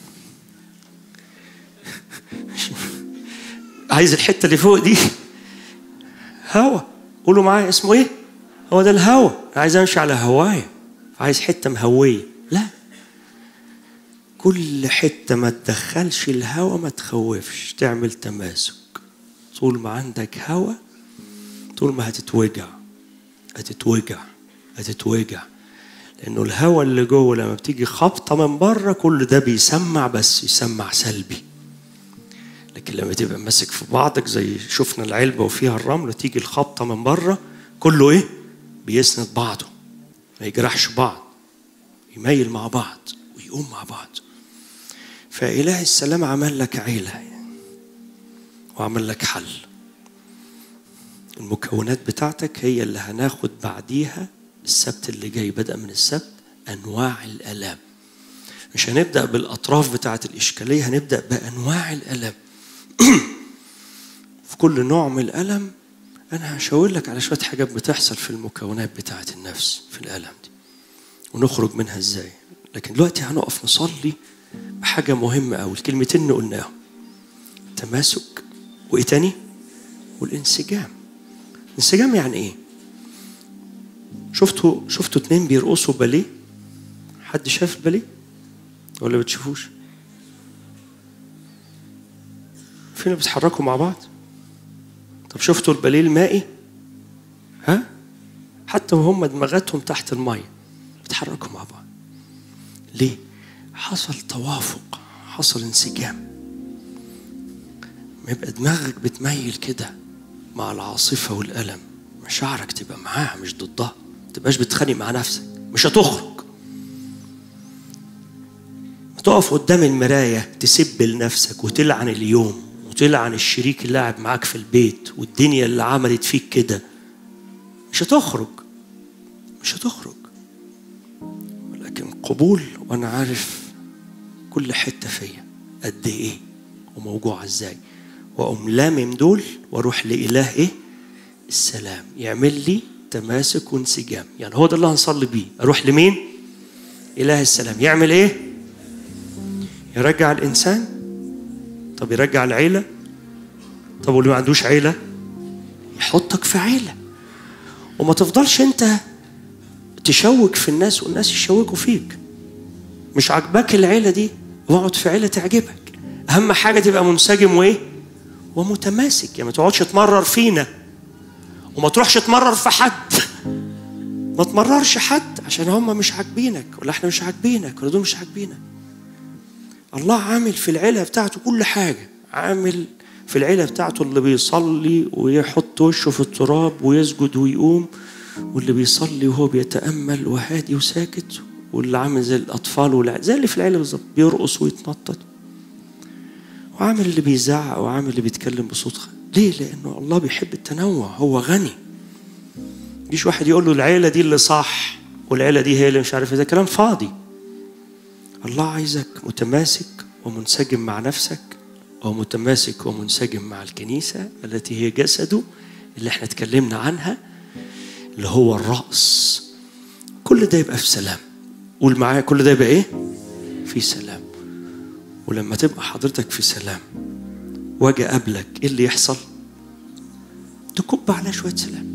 عايز الحته اللي فوق دي هوا قولوا معايا اسمه ايه هو ده الهوا عايز امشي على هوايا عايز حته مهويه لا كل حته ما تدخلش الهوا ما تخوفش تعمل تماسك طول ما عندك هوا طول ما هتتوجع هتتوجع هتتوجع لانه الهوا اللي جوه لما بتيجي خبطه من بره كل ده بيسمع بس يسمع سلبي لكن لما تبقى ماسك في بعضك زي شفنا العلبه وفيها الرمل وتيجي الخبطه من بره كله ايه بيسند بعضه ما يجرحش بعض يميل مع بعض ويقوم مع بعض فإله السلام عمل لك عيلة وعمل لك حل المكونات بتاعتك هي اللي هناخد بعديها السبت اللي جاي بدأ من السبت أنواع الآلام مش هنبدأ بالأطراف بتاعة الإشكالية هنبدأ بأنواع الآلام في كل نوع من الألم أنا هشاور لك على شوية حاجات بتحصل في المكونات بتاعة النفس في الألم دي ونخرج منها إزاي لكن دلوقتي هنقف نصلي بحاجة مهمة أوي الكلمتين اللي قلناهم التماسك وإيه تاني؟ والانسجام الانسجام يعني إيه؟ شفتوا شفتوا اتنين بيرقصوا باليه؟ حد شاف الباليه؟ ولا بتشوفوش؟ فين بيتحركوا مع بعض؟ طب شفتوا الباليه المائي؟ ها؟ حتى وهم دماغاتهم تحت المية بيتحركوا مع بعض ليه؟ حصل توافق حصل انسجام ما يبقى دماغك بتميل كده مع العاصفة والألم مشاعرك تبقى معاها مش ضدها ما تبقاش بتخانق مع نفسك مش هتخرج تقف قدام المراية تسب لنفسك وتلعن اليوم وتلعن الشريك اللي قاعد معاك في البيت والدنيا اللي عملت فيك كده مش هتخرج مش هتخرج ولكن قبول وانا عارف كل حته فيا قد ايه وموجوعه ازاي واقوم لامم دول واروح لاله ايه السلام يعمل لي تماسك وانسجام يعني هو ده اللي هنصلي بيه اروح لمين اله السلام يعمل ايه يرجع الانسان طب يرجع العيله طب واللي ما عندوش عيله يحطك في عيله وما تفضلش انت تشوك في الناس والناس يشوكوا فيك مش عاجباك العيله دي واقعد في عيله تعجبك اهم حاجه تبقى منسجم وايه ومتماسك يعني ما تقعدش تمرر فينا وما تروحش تمرر في حد ما تمررش حد عشان هم مش عاجبينك ولا احنا مش عاجبينك ولا دول مش عاجبينك الله عامل في العيله بتاعته كل حاجه عامل في العيله بتاعته اللي بيصلي ويحط وشه في التراب ويسجد ويقوم واللي بيصلي وهو بيتامل وهادي وساكت واللي عامل زي الاطفال والع... زي اللي في العيله بالظبط بيرقص ويتنطط وعامل اللي بيزعق وعامل اللي بيتكلم بصوت خ... ليه؟ لانه الله بيحب التنوع هو غني مفيش واحد يقول له العيله دي اللي صح والعيله دي هي اللي مش عارف ايه ده كلام فاضي الله عايزك متماسك ومنسجم مع نفسك ومتماسك ومنسجم مع الكنيسه التي هي جسده اللي احنا اتكلمنا عنها اللي هو الرأس كل ده يبقى في سلام قول معايا كل ده يبقى ايه في سلام ولما تبقى حضرتك في سلام واجي اقابلك ايه اللي يحصل تكب عليا شويه سلام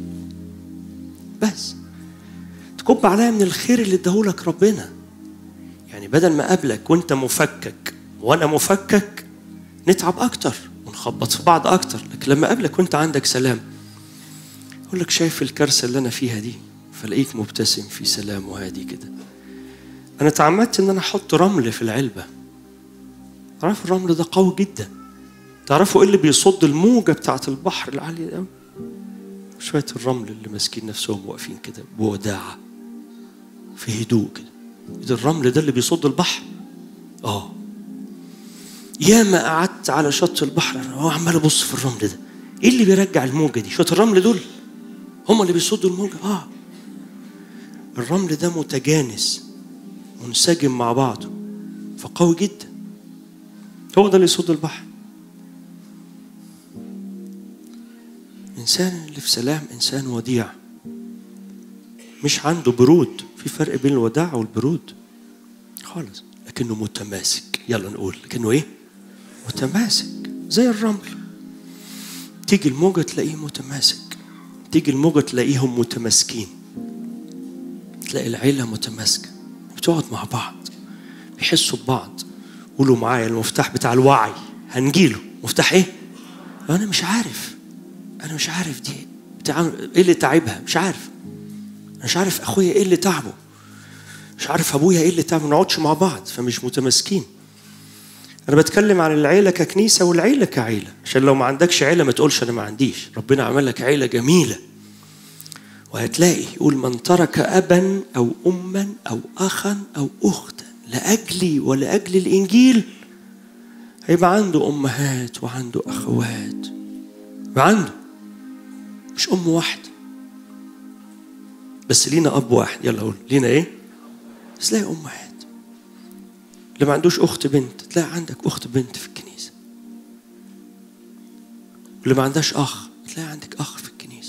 بس تكب عليا من الخير اللي اداهولك ربنا يعني بدل ما اقابلك وانت مفكك وانا مفكك نتعب اكتر ونخبط في بعض اكتر لكن لما اقابلك وانت عندك سلام اقول لك شايف الكارثه اللي انا فيها دي فلاقيك مبتسم في سلام وهادي كده انا تعمدت ان انا احط رمل في العلبه تعرف الرمل ده قوي جدا تعرفوا ايه اللي بيصد الموجه بتاعت البحر العاليه قوي شويه الرمل اللي ماسكين نفسهم واقفين كده بوداعه في هدوء كده ده الرمل ده اللي بيصد البحر اه ياما قعدت على شط البحر انا هو عمال ابص في الرمل ده ايه اللي بيرجع الموجه دي شويه الرمل دول هم اللي بيصدوا الموجه اه الرمل ده متجانس منسجم مع بعضه فقوي جدا هو ده اللي يصد البحر الإنسان اللي في سلام إنسان وديع مش عنده برود في فرق بين الوداع والبرود خالص لكنه متماسك يلا نقول لكنه ايه متماسك زي الرمل تيجي الموجة تلاقيه متماسك تيجي الموجة تلاقيهم متماسكين تلاقي العيلة متماسكة بتقعد مع بعض بيحسوا ببعض قولوا معايا المفتاح بتاع الوعي هنجيله مفتاح ايه انا مش عارف انا مش عارف دي بتعمل ايه اللي تعبها مش عارف أنا مش عارف اخويا ايه اللي تعبه مش عارف ابويا ايه اللي تعبه ما نقعدش مع بعض فمش متماسكين انا بتكلم عن العيله ككنيسه والعيله كعيله عشان لو ما عندكش عيله ما تقولش انا ما عنديش ربنا عمل لك عيله جميله وهتلاقي يقول من ترك ابا او اما او اخا او اختا لاجلي ولاجل الانجيل هيبقى عنده امهات وعنده اخوات يبقى عنده مش ام واحده بس لينا اب واحد يلا قول لينا ايه بس تلاقي امهات اللي ما عندوش اخت بنت تلاقي عندك اخت بنت في الكنيسه واللي ما عندهاش اخ تلاقي عندك اخ في الكنيسه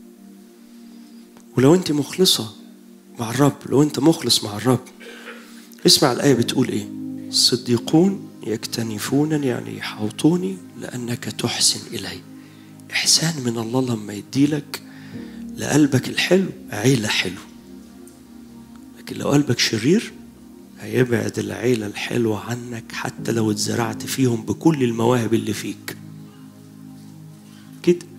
ولو انت مخلصه مع الرب لو انت مخلص مع الرب اسمع الايه بتقول ايه الصديقون يكتنفونني يعني يحوطوني لانك تحسن الي احسان من الله لما يديلك لقلبك الحلو عيله حلو لكن لو قلبك شرير هيبعد العيلة الحلوة عنك حتى لو اتزرعت فيهم بكل المواهب اللي فيك كده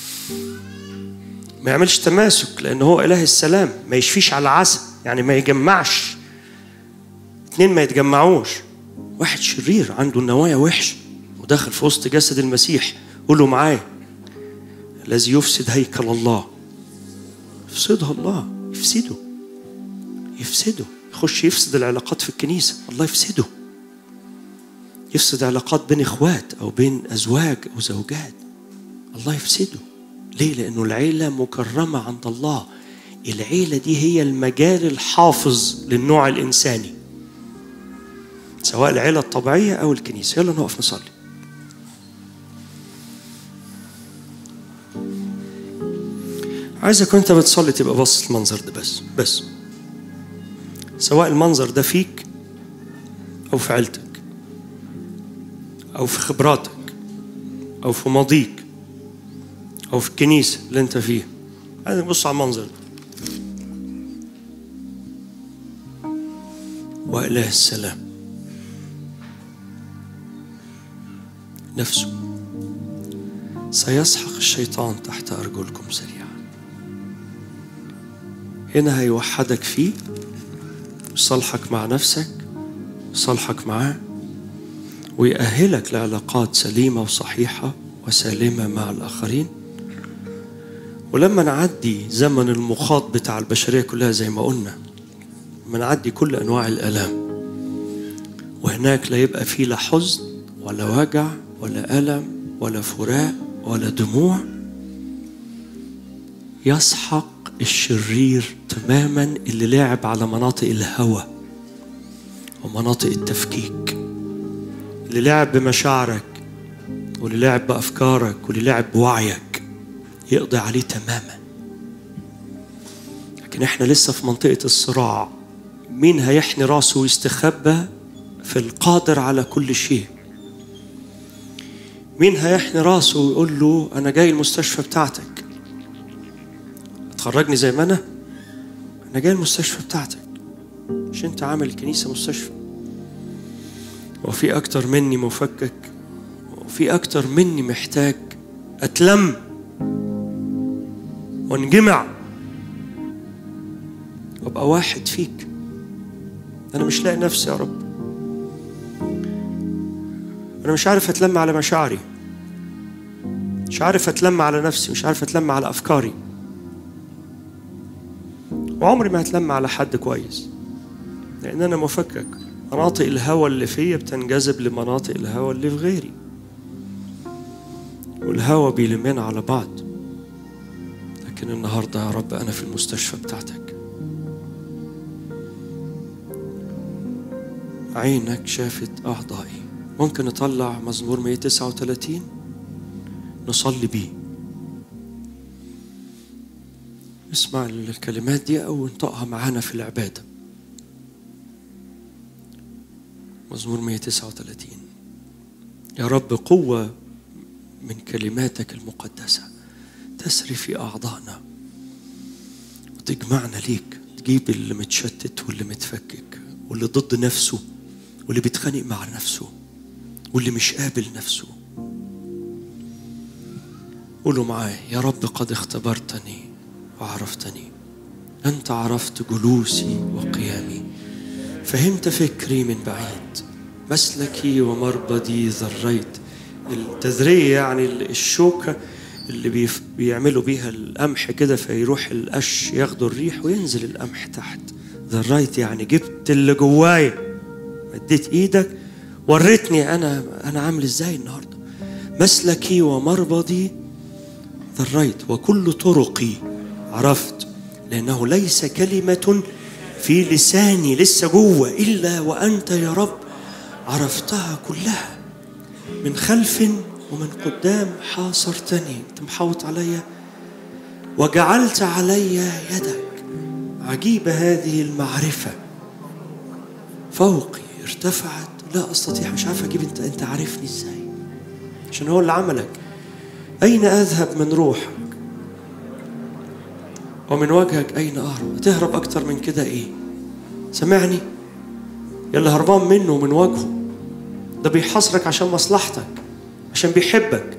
ما يعملش تماسك لأن هو إله السلام ما يشفيش على عسى يعني ما يجمعش اتنين ما يتجمعوش واحد شرير عنده النوايا وحش وداخل في وسط جسد المسيح قولوا معايا الذي يفسد هيكل الله يفسدها الله يفسده يفسده يخش يفسد العلاقات في الكنيسة الله يفسده يفسد علاقات بين اخوات او بين ازواج او زوجات الله يفسده ليه لانه العيله مكرمه عند الله العيله دي هي المجال الحافظ للنوع الانساني سواء العيله الطبيعيه او الكنيسه يلا نقف نصلي عايزك وانت بتصلي تبقى باصص المنظر ده بس بس سواء المنظر ده فيك او في عيلتك او في خبراتك او في ماضيك او في الكنيسه اللي انت فيها عايزك تبص على المنظر ده واله السلام نفسه سيسحق الشيطان تحت ارجلكم سريعا هنا هيوحدك فيه يصالحك مع نفسك يصالحك معاه ويأهلك لعلاقات سليمة وصحيحة وسالمة مع الآخرين ولما نعدي زمن المخاط بتاع البشرية كلها زي ما قلنا لما نعدي كل أنواع الآلام وهناك لا يبقى فيه لا حزن ولا وجع ولا ألم ولا فراق ولا دموع يسحق الشرير تماما اللي لعب على مناطق الهوى ومناطق التفكيك اللي لعب بمشاعرك واللي لعب بأفكارك واللي لعب بوعيك يقضي عليه تماما لكن احنا لسه في منطقة الصراع مين هيحني راسه ويستخبى في القادر على كل شيء مين هيحني راسه ويقول له أنا جاي المستشفى بتاعتك تخرجني زي ما أنا أنا جاي المستشفى بتاعتك مش أنت عامل الكنيسة مستشفى وفي أكتر مني مفكك وفي أكتر مني محتاج أتلم وانجمع وابقى واحد فيك أنا مش لاقي نفسي يا رب أنا مش عارف أتلم على مشاعري مش عارف أتلم على نفسي مش عارف أتلم على أفكاري وعمري ما هتلم على حد كويس لأن أنا مفكك مناطق الهوى اللي فيا بتنجذب لمناطق الهوى اللي في غيري والهوى بيلمنا على بعض لكن النهاردة يا رب أنا في المستشفى بتاعتك عينك شافت أعضائي ممكن نطلع مزمور 139 نصلي بيه اسمع الكلمات دي أو انطقها معانا في العبادة مزمور 139 يا رب قوة من كلماتك المقدسة تسري في أعضائنا وتجمعنا ليك تجيب اللي متشتت واللي متفكك واللي ضد نفسه واللي بيتخانق مع نفسه واللي مش قابل نفسه قولوا معايا يا رب قد اختبرتني وعرفتني أنت عرفت جلوسي وقيامي فهمت فكري من بعيد مسلكي ومربدي ذريت التذرية يعني الشوكة اللي بيف- بيعملوا بيها القمح كده فيروح القش ياخدوا الريح وينزل القمح تحت ذريت يعني جبت اللي جوايا مديت ايدك وريتني انا انا عامل ازاي النهارده مسلكي ومربضي ذريت وكل طرقي عرفت لانه ليس كلمه في لساني لسه جوه الا وانت يا رب عرفتها كلها من خلف ومن قدام حاصرتني انت محوط عليا وجعلت علي يدك عجيبة هذه المعرفة فوقي ارتفعت لا استطيع مش عارف اجيب انت انت عارفني ازاي عشان هو اللي عملك اين اذهب من روحك ومن وجهك اين اهرب تهرب اكتر من كده ايه سمعني يلا هربان منه ومن وجهه ده بيحاصرك عشان مصلحتك عشان بيحبك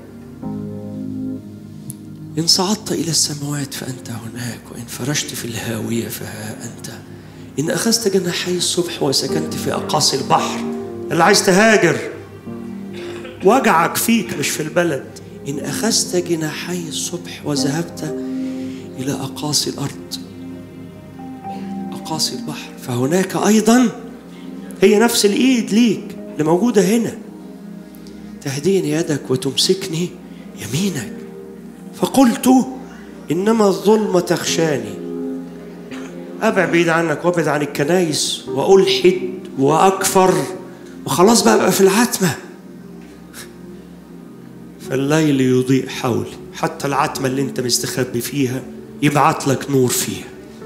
إن صعدت إلى السماوات فأنت هناك وإن فرشت في الهاوية فها أنت إن أخذت جناحي الصبح وسكنت في أقاصي البحر اللي عايز تهاجر وجعك فيك مش في البلد إن أخذت جناحي الصبح وذهبت إلى أقاصي الأرض أقاصي البحر فهناك أيضا هي نفس الإيد ليك اللي موجودة هنا تهديني يدك وتمسكني يمينك فقلت إنما الظلمة تخشاني أبعد بعيد عنك وأبعد عن الكنايس وألحد وأكفر وخلاص بقى بقى في العتمة فالليل يضيء حولي حتى العتمة اللي انت مستخبي فيها يبعت لك نور فيها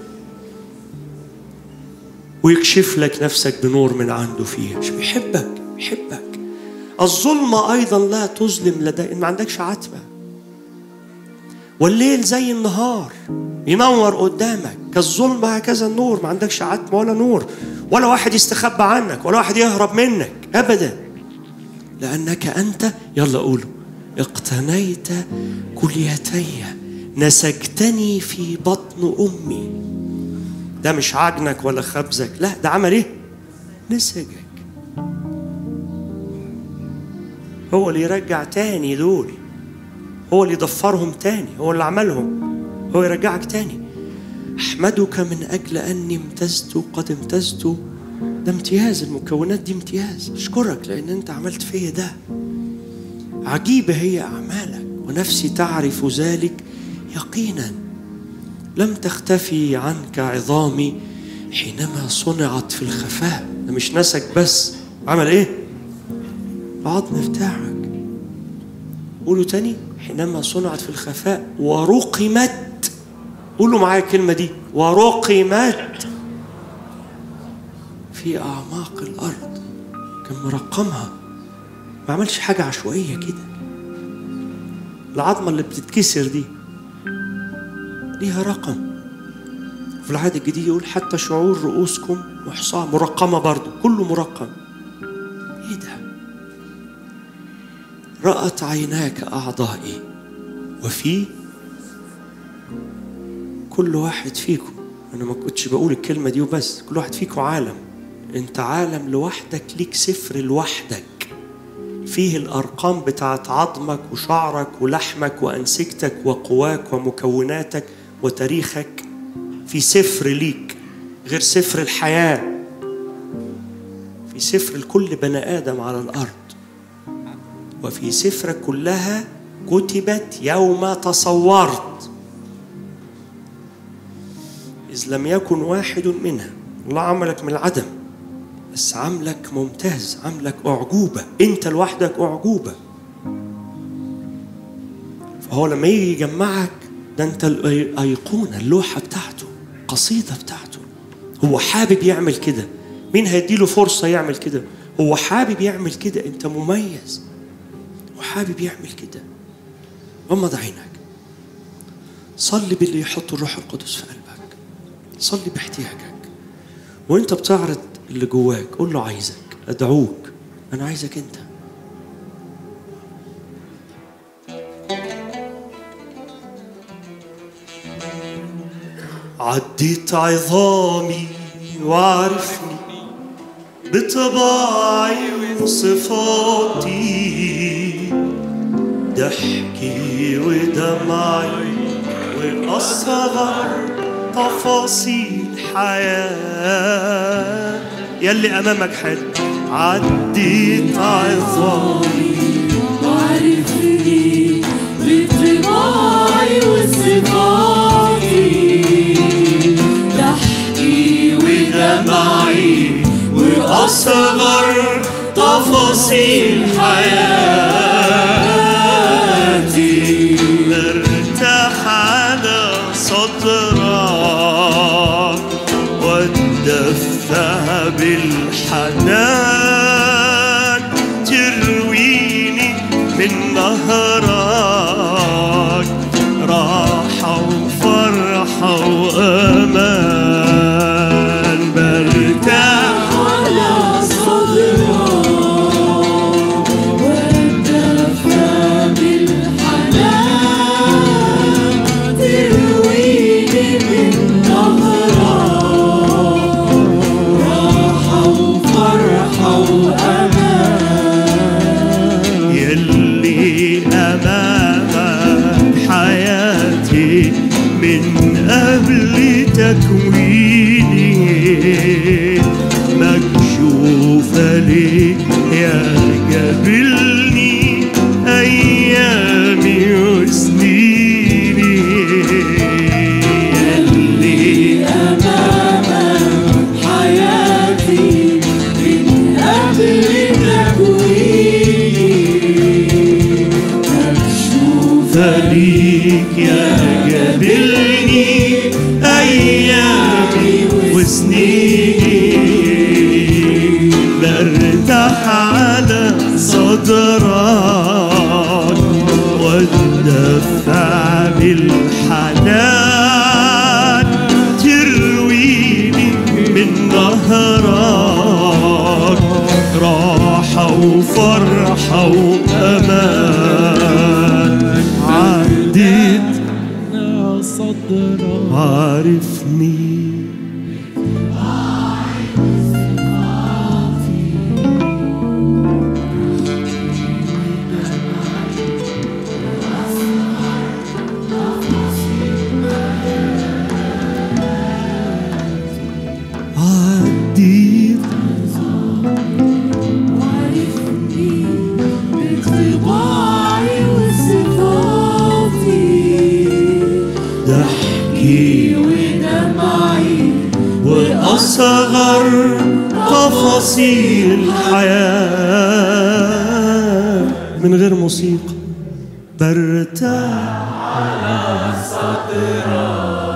ويكشف لك نفسك بنور من عنده فيها مش بيحبك بيحبك الظلمة أيضا لا تظلم لدي ما عندكش عتمة والليل زي النهار ينور قدامك كالظلمة هكذا النور ما عندكش عتمة ولا نور ولا واحد يستخبى عنك ولا واحد يهرب منك أبدا لأنك أنت يلا قولوا اقتنيت كليتي نسجتني في بطن أمي ده مش عجنك ولا خبزك لا ده عمل ايه نسجك هو اللي يرجع تاني دول هو اللي يضفرهم تاني هو اللي عملهم هو يرجعك تاني احمدك من اجل اني امتزت قد امتزت ده امتياز المكونات دي امتياز اشكرك لان انت عملت فيا ده عجيبه هي اعمالك ونفسي تعرف ذلك يقينا لم تختفي عنك عظامي حينما صنعت في الخفاء ده مش نسك بس عمل ايه العظم بتاعك قولوا تاني حينما صنعت في الخفاء ورقمت قولوا معايا الكلمة دي ورقمت في أعماق الأرض كان مرقمها ما عملش حاجة عشوائية كده العظمة اللي بتتكسر دي ليها رقم في العهد الجديد يقول حتى شعور رؤوسكم محصاة مرقمة برضو كله مرقم ايه ده رأت عيناك أعضائي وفي كل واحد فيكم أنا ما كنتش بقول الكلمة دي وبس كل واحد فيكم عالم أنت عالم لوحدك ليك سفر لوحدك فيه الأرقام بتاعت عظمك وشعرك ولحمك وأنسجتك وقواك ومكوناتك وتاريخك في سفر ليك غير سفر الحياة في سفر لكل بني آدم على الأرض وفي سفرك كلها كتبت يوم تصورت إذ لم يكن واحد منها الله عملك من العدم بس عملك ممتاز عملك أعجوبة أنت لوحدك أعجوبة فهو لما يجي يجمعك ده أنت الأيقونة اللوحة بتاعته قصيدة بتاعته هو حابب يعمل كده مين هيديله فرصة يعمل كده هو حابب يعمل كده أنت مميز وحابب يعمل كده غمض عينك صلي باللي يحط الروح القدس في قلبك صلي باحتياجك وانت بتعرض اللي جواك قول له عايزك ادعوك انا عايزك انت عديت عظامي وعرفني بطباعي وصفاتي ضحكي ودمعي وأصغر تفاصيل حياة يلي أمامك حد عديت عظامي وعرفني بطباعي وصفاتي ضحكي ودمعي وأصغر تفاصيل حياتي مرتاح على صدرك واتدفى بالحنان ترويني من نهرك راحة وفرحة وأمان برتاح على صدرك والدفى بالحنان ترويني من نهرك راحة وفرحة وأمان يلي أمامك حياتي من قبل تكويني مكشوفة لي يا قابلني أيامي وسنيني يلي أمامك حياتي من قبل تكويني مكشوفة فليك يا قابلني أيامي وسنيني برتاح على صدرك واتدفع بالحنان ترويني من نهرك راحة وفرحة وأمان عديت عارفني عديت وعرفني بطباعي وصفاتي ضحكي ودمعي وأصغر تفاصيل الحياة من غير موسيقى برتاح على صدرك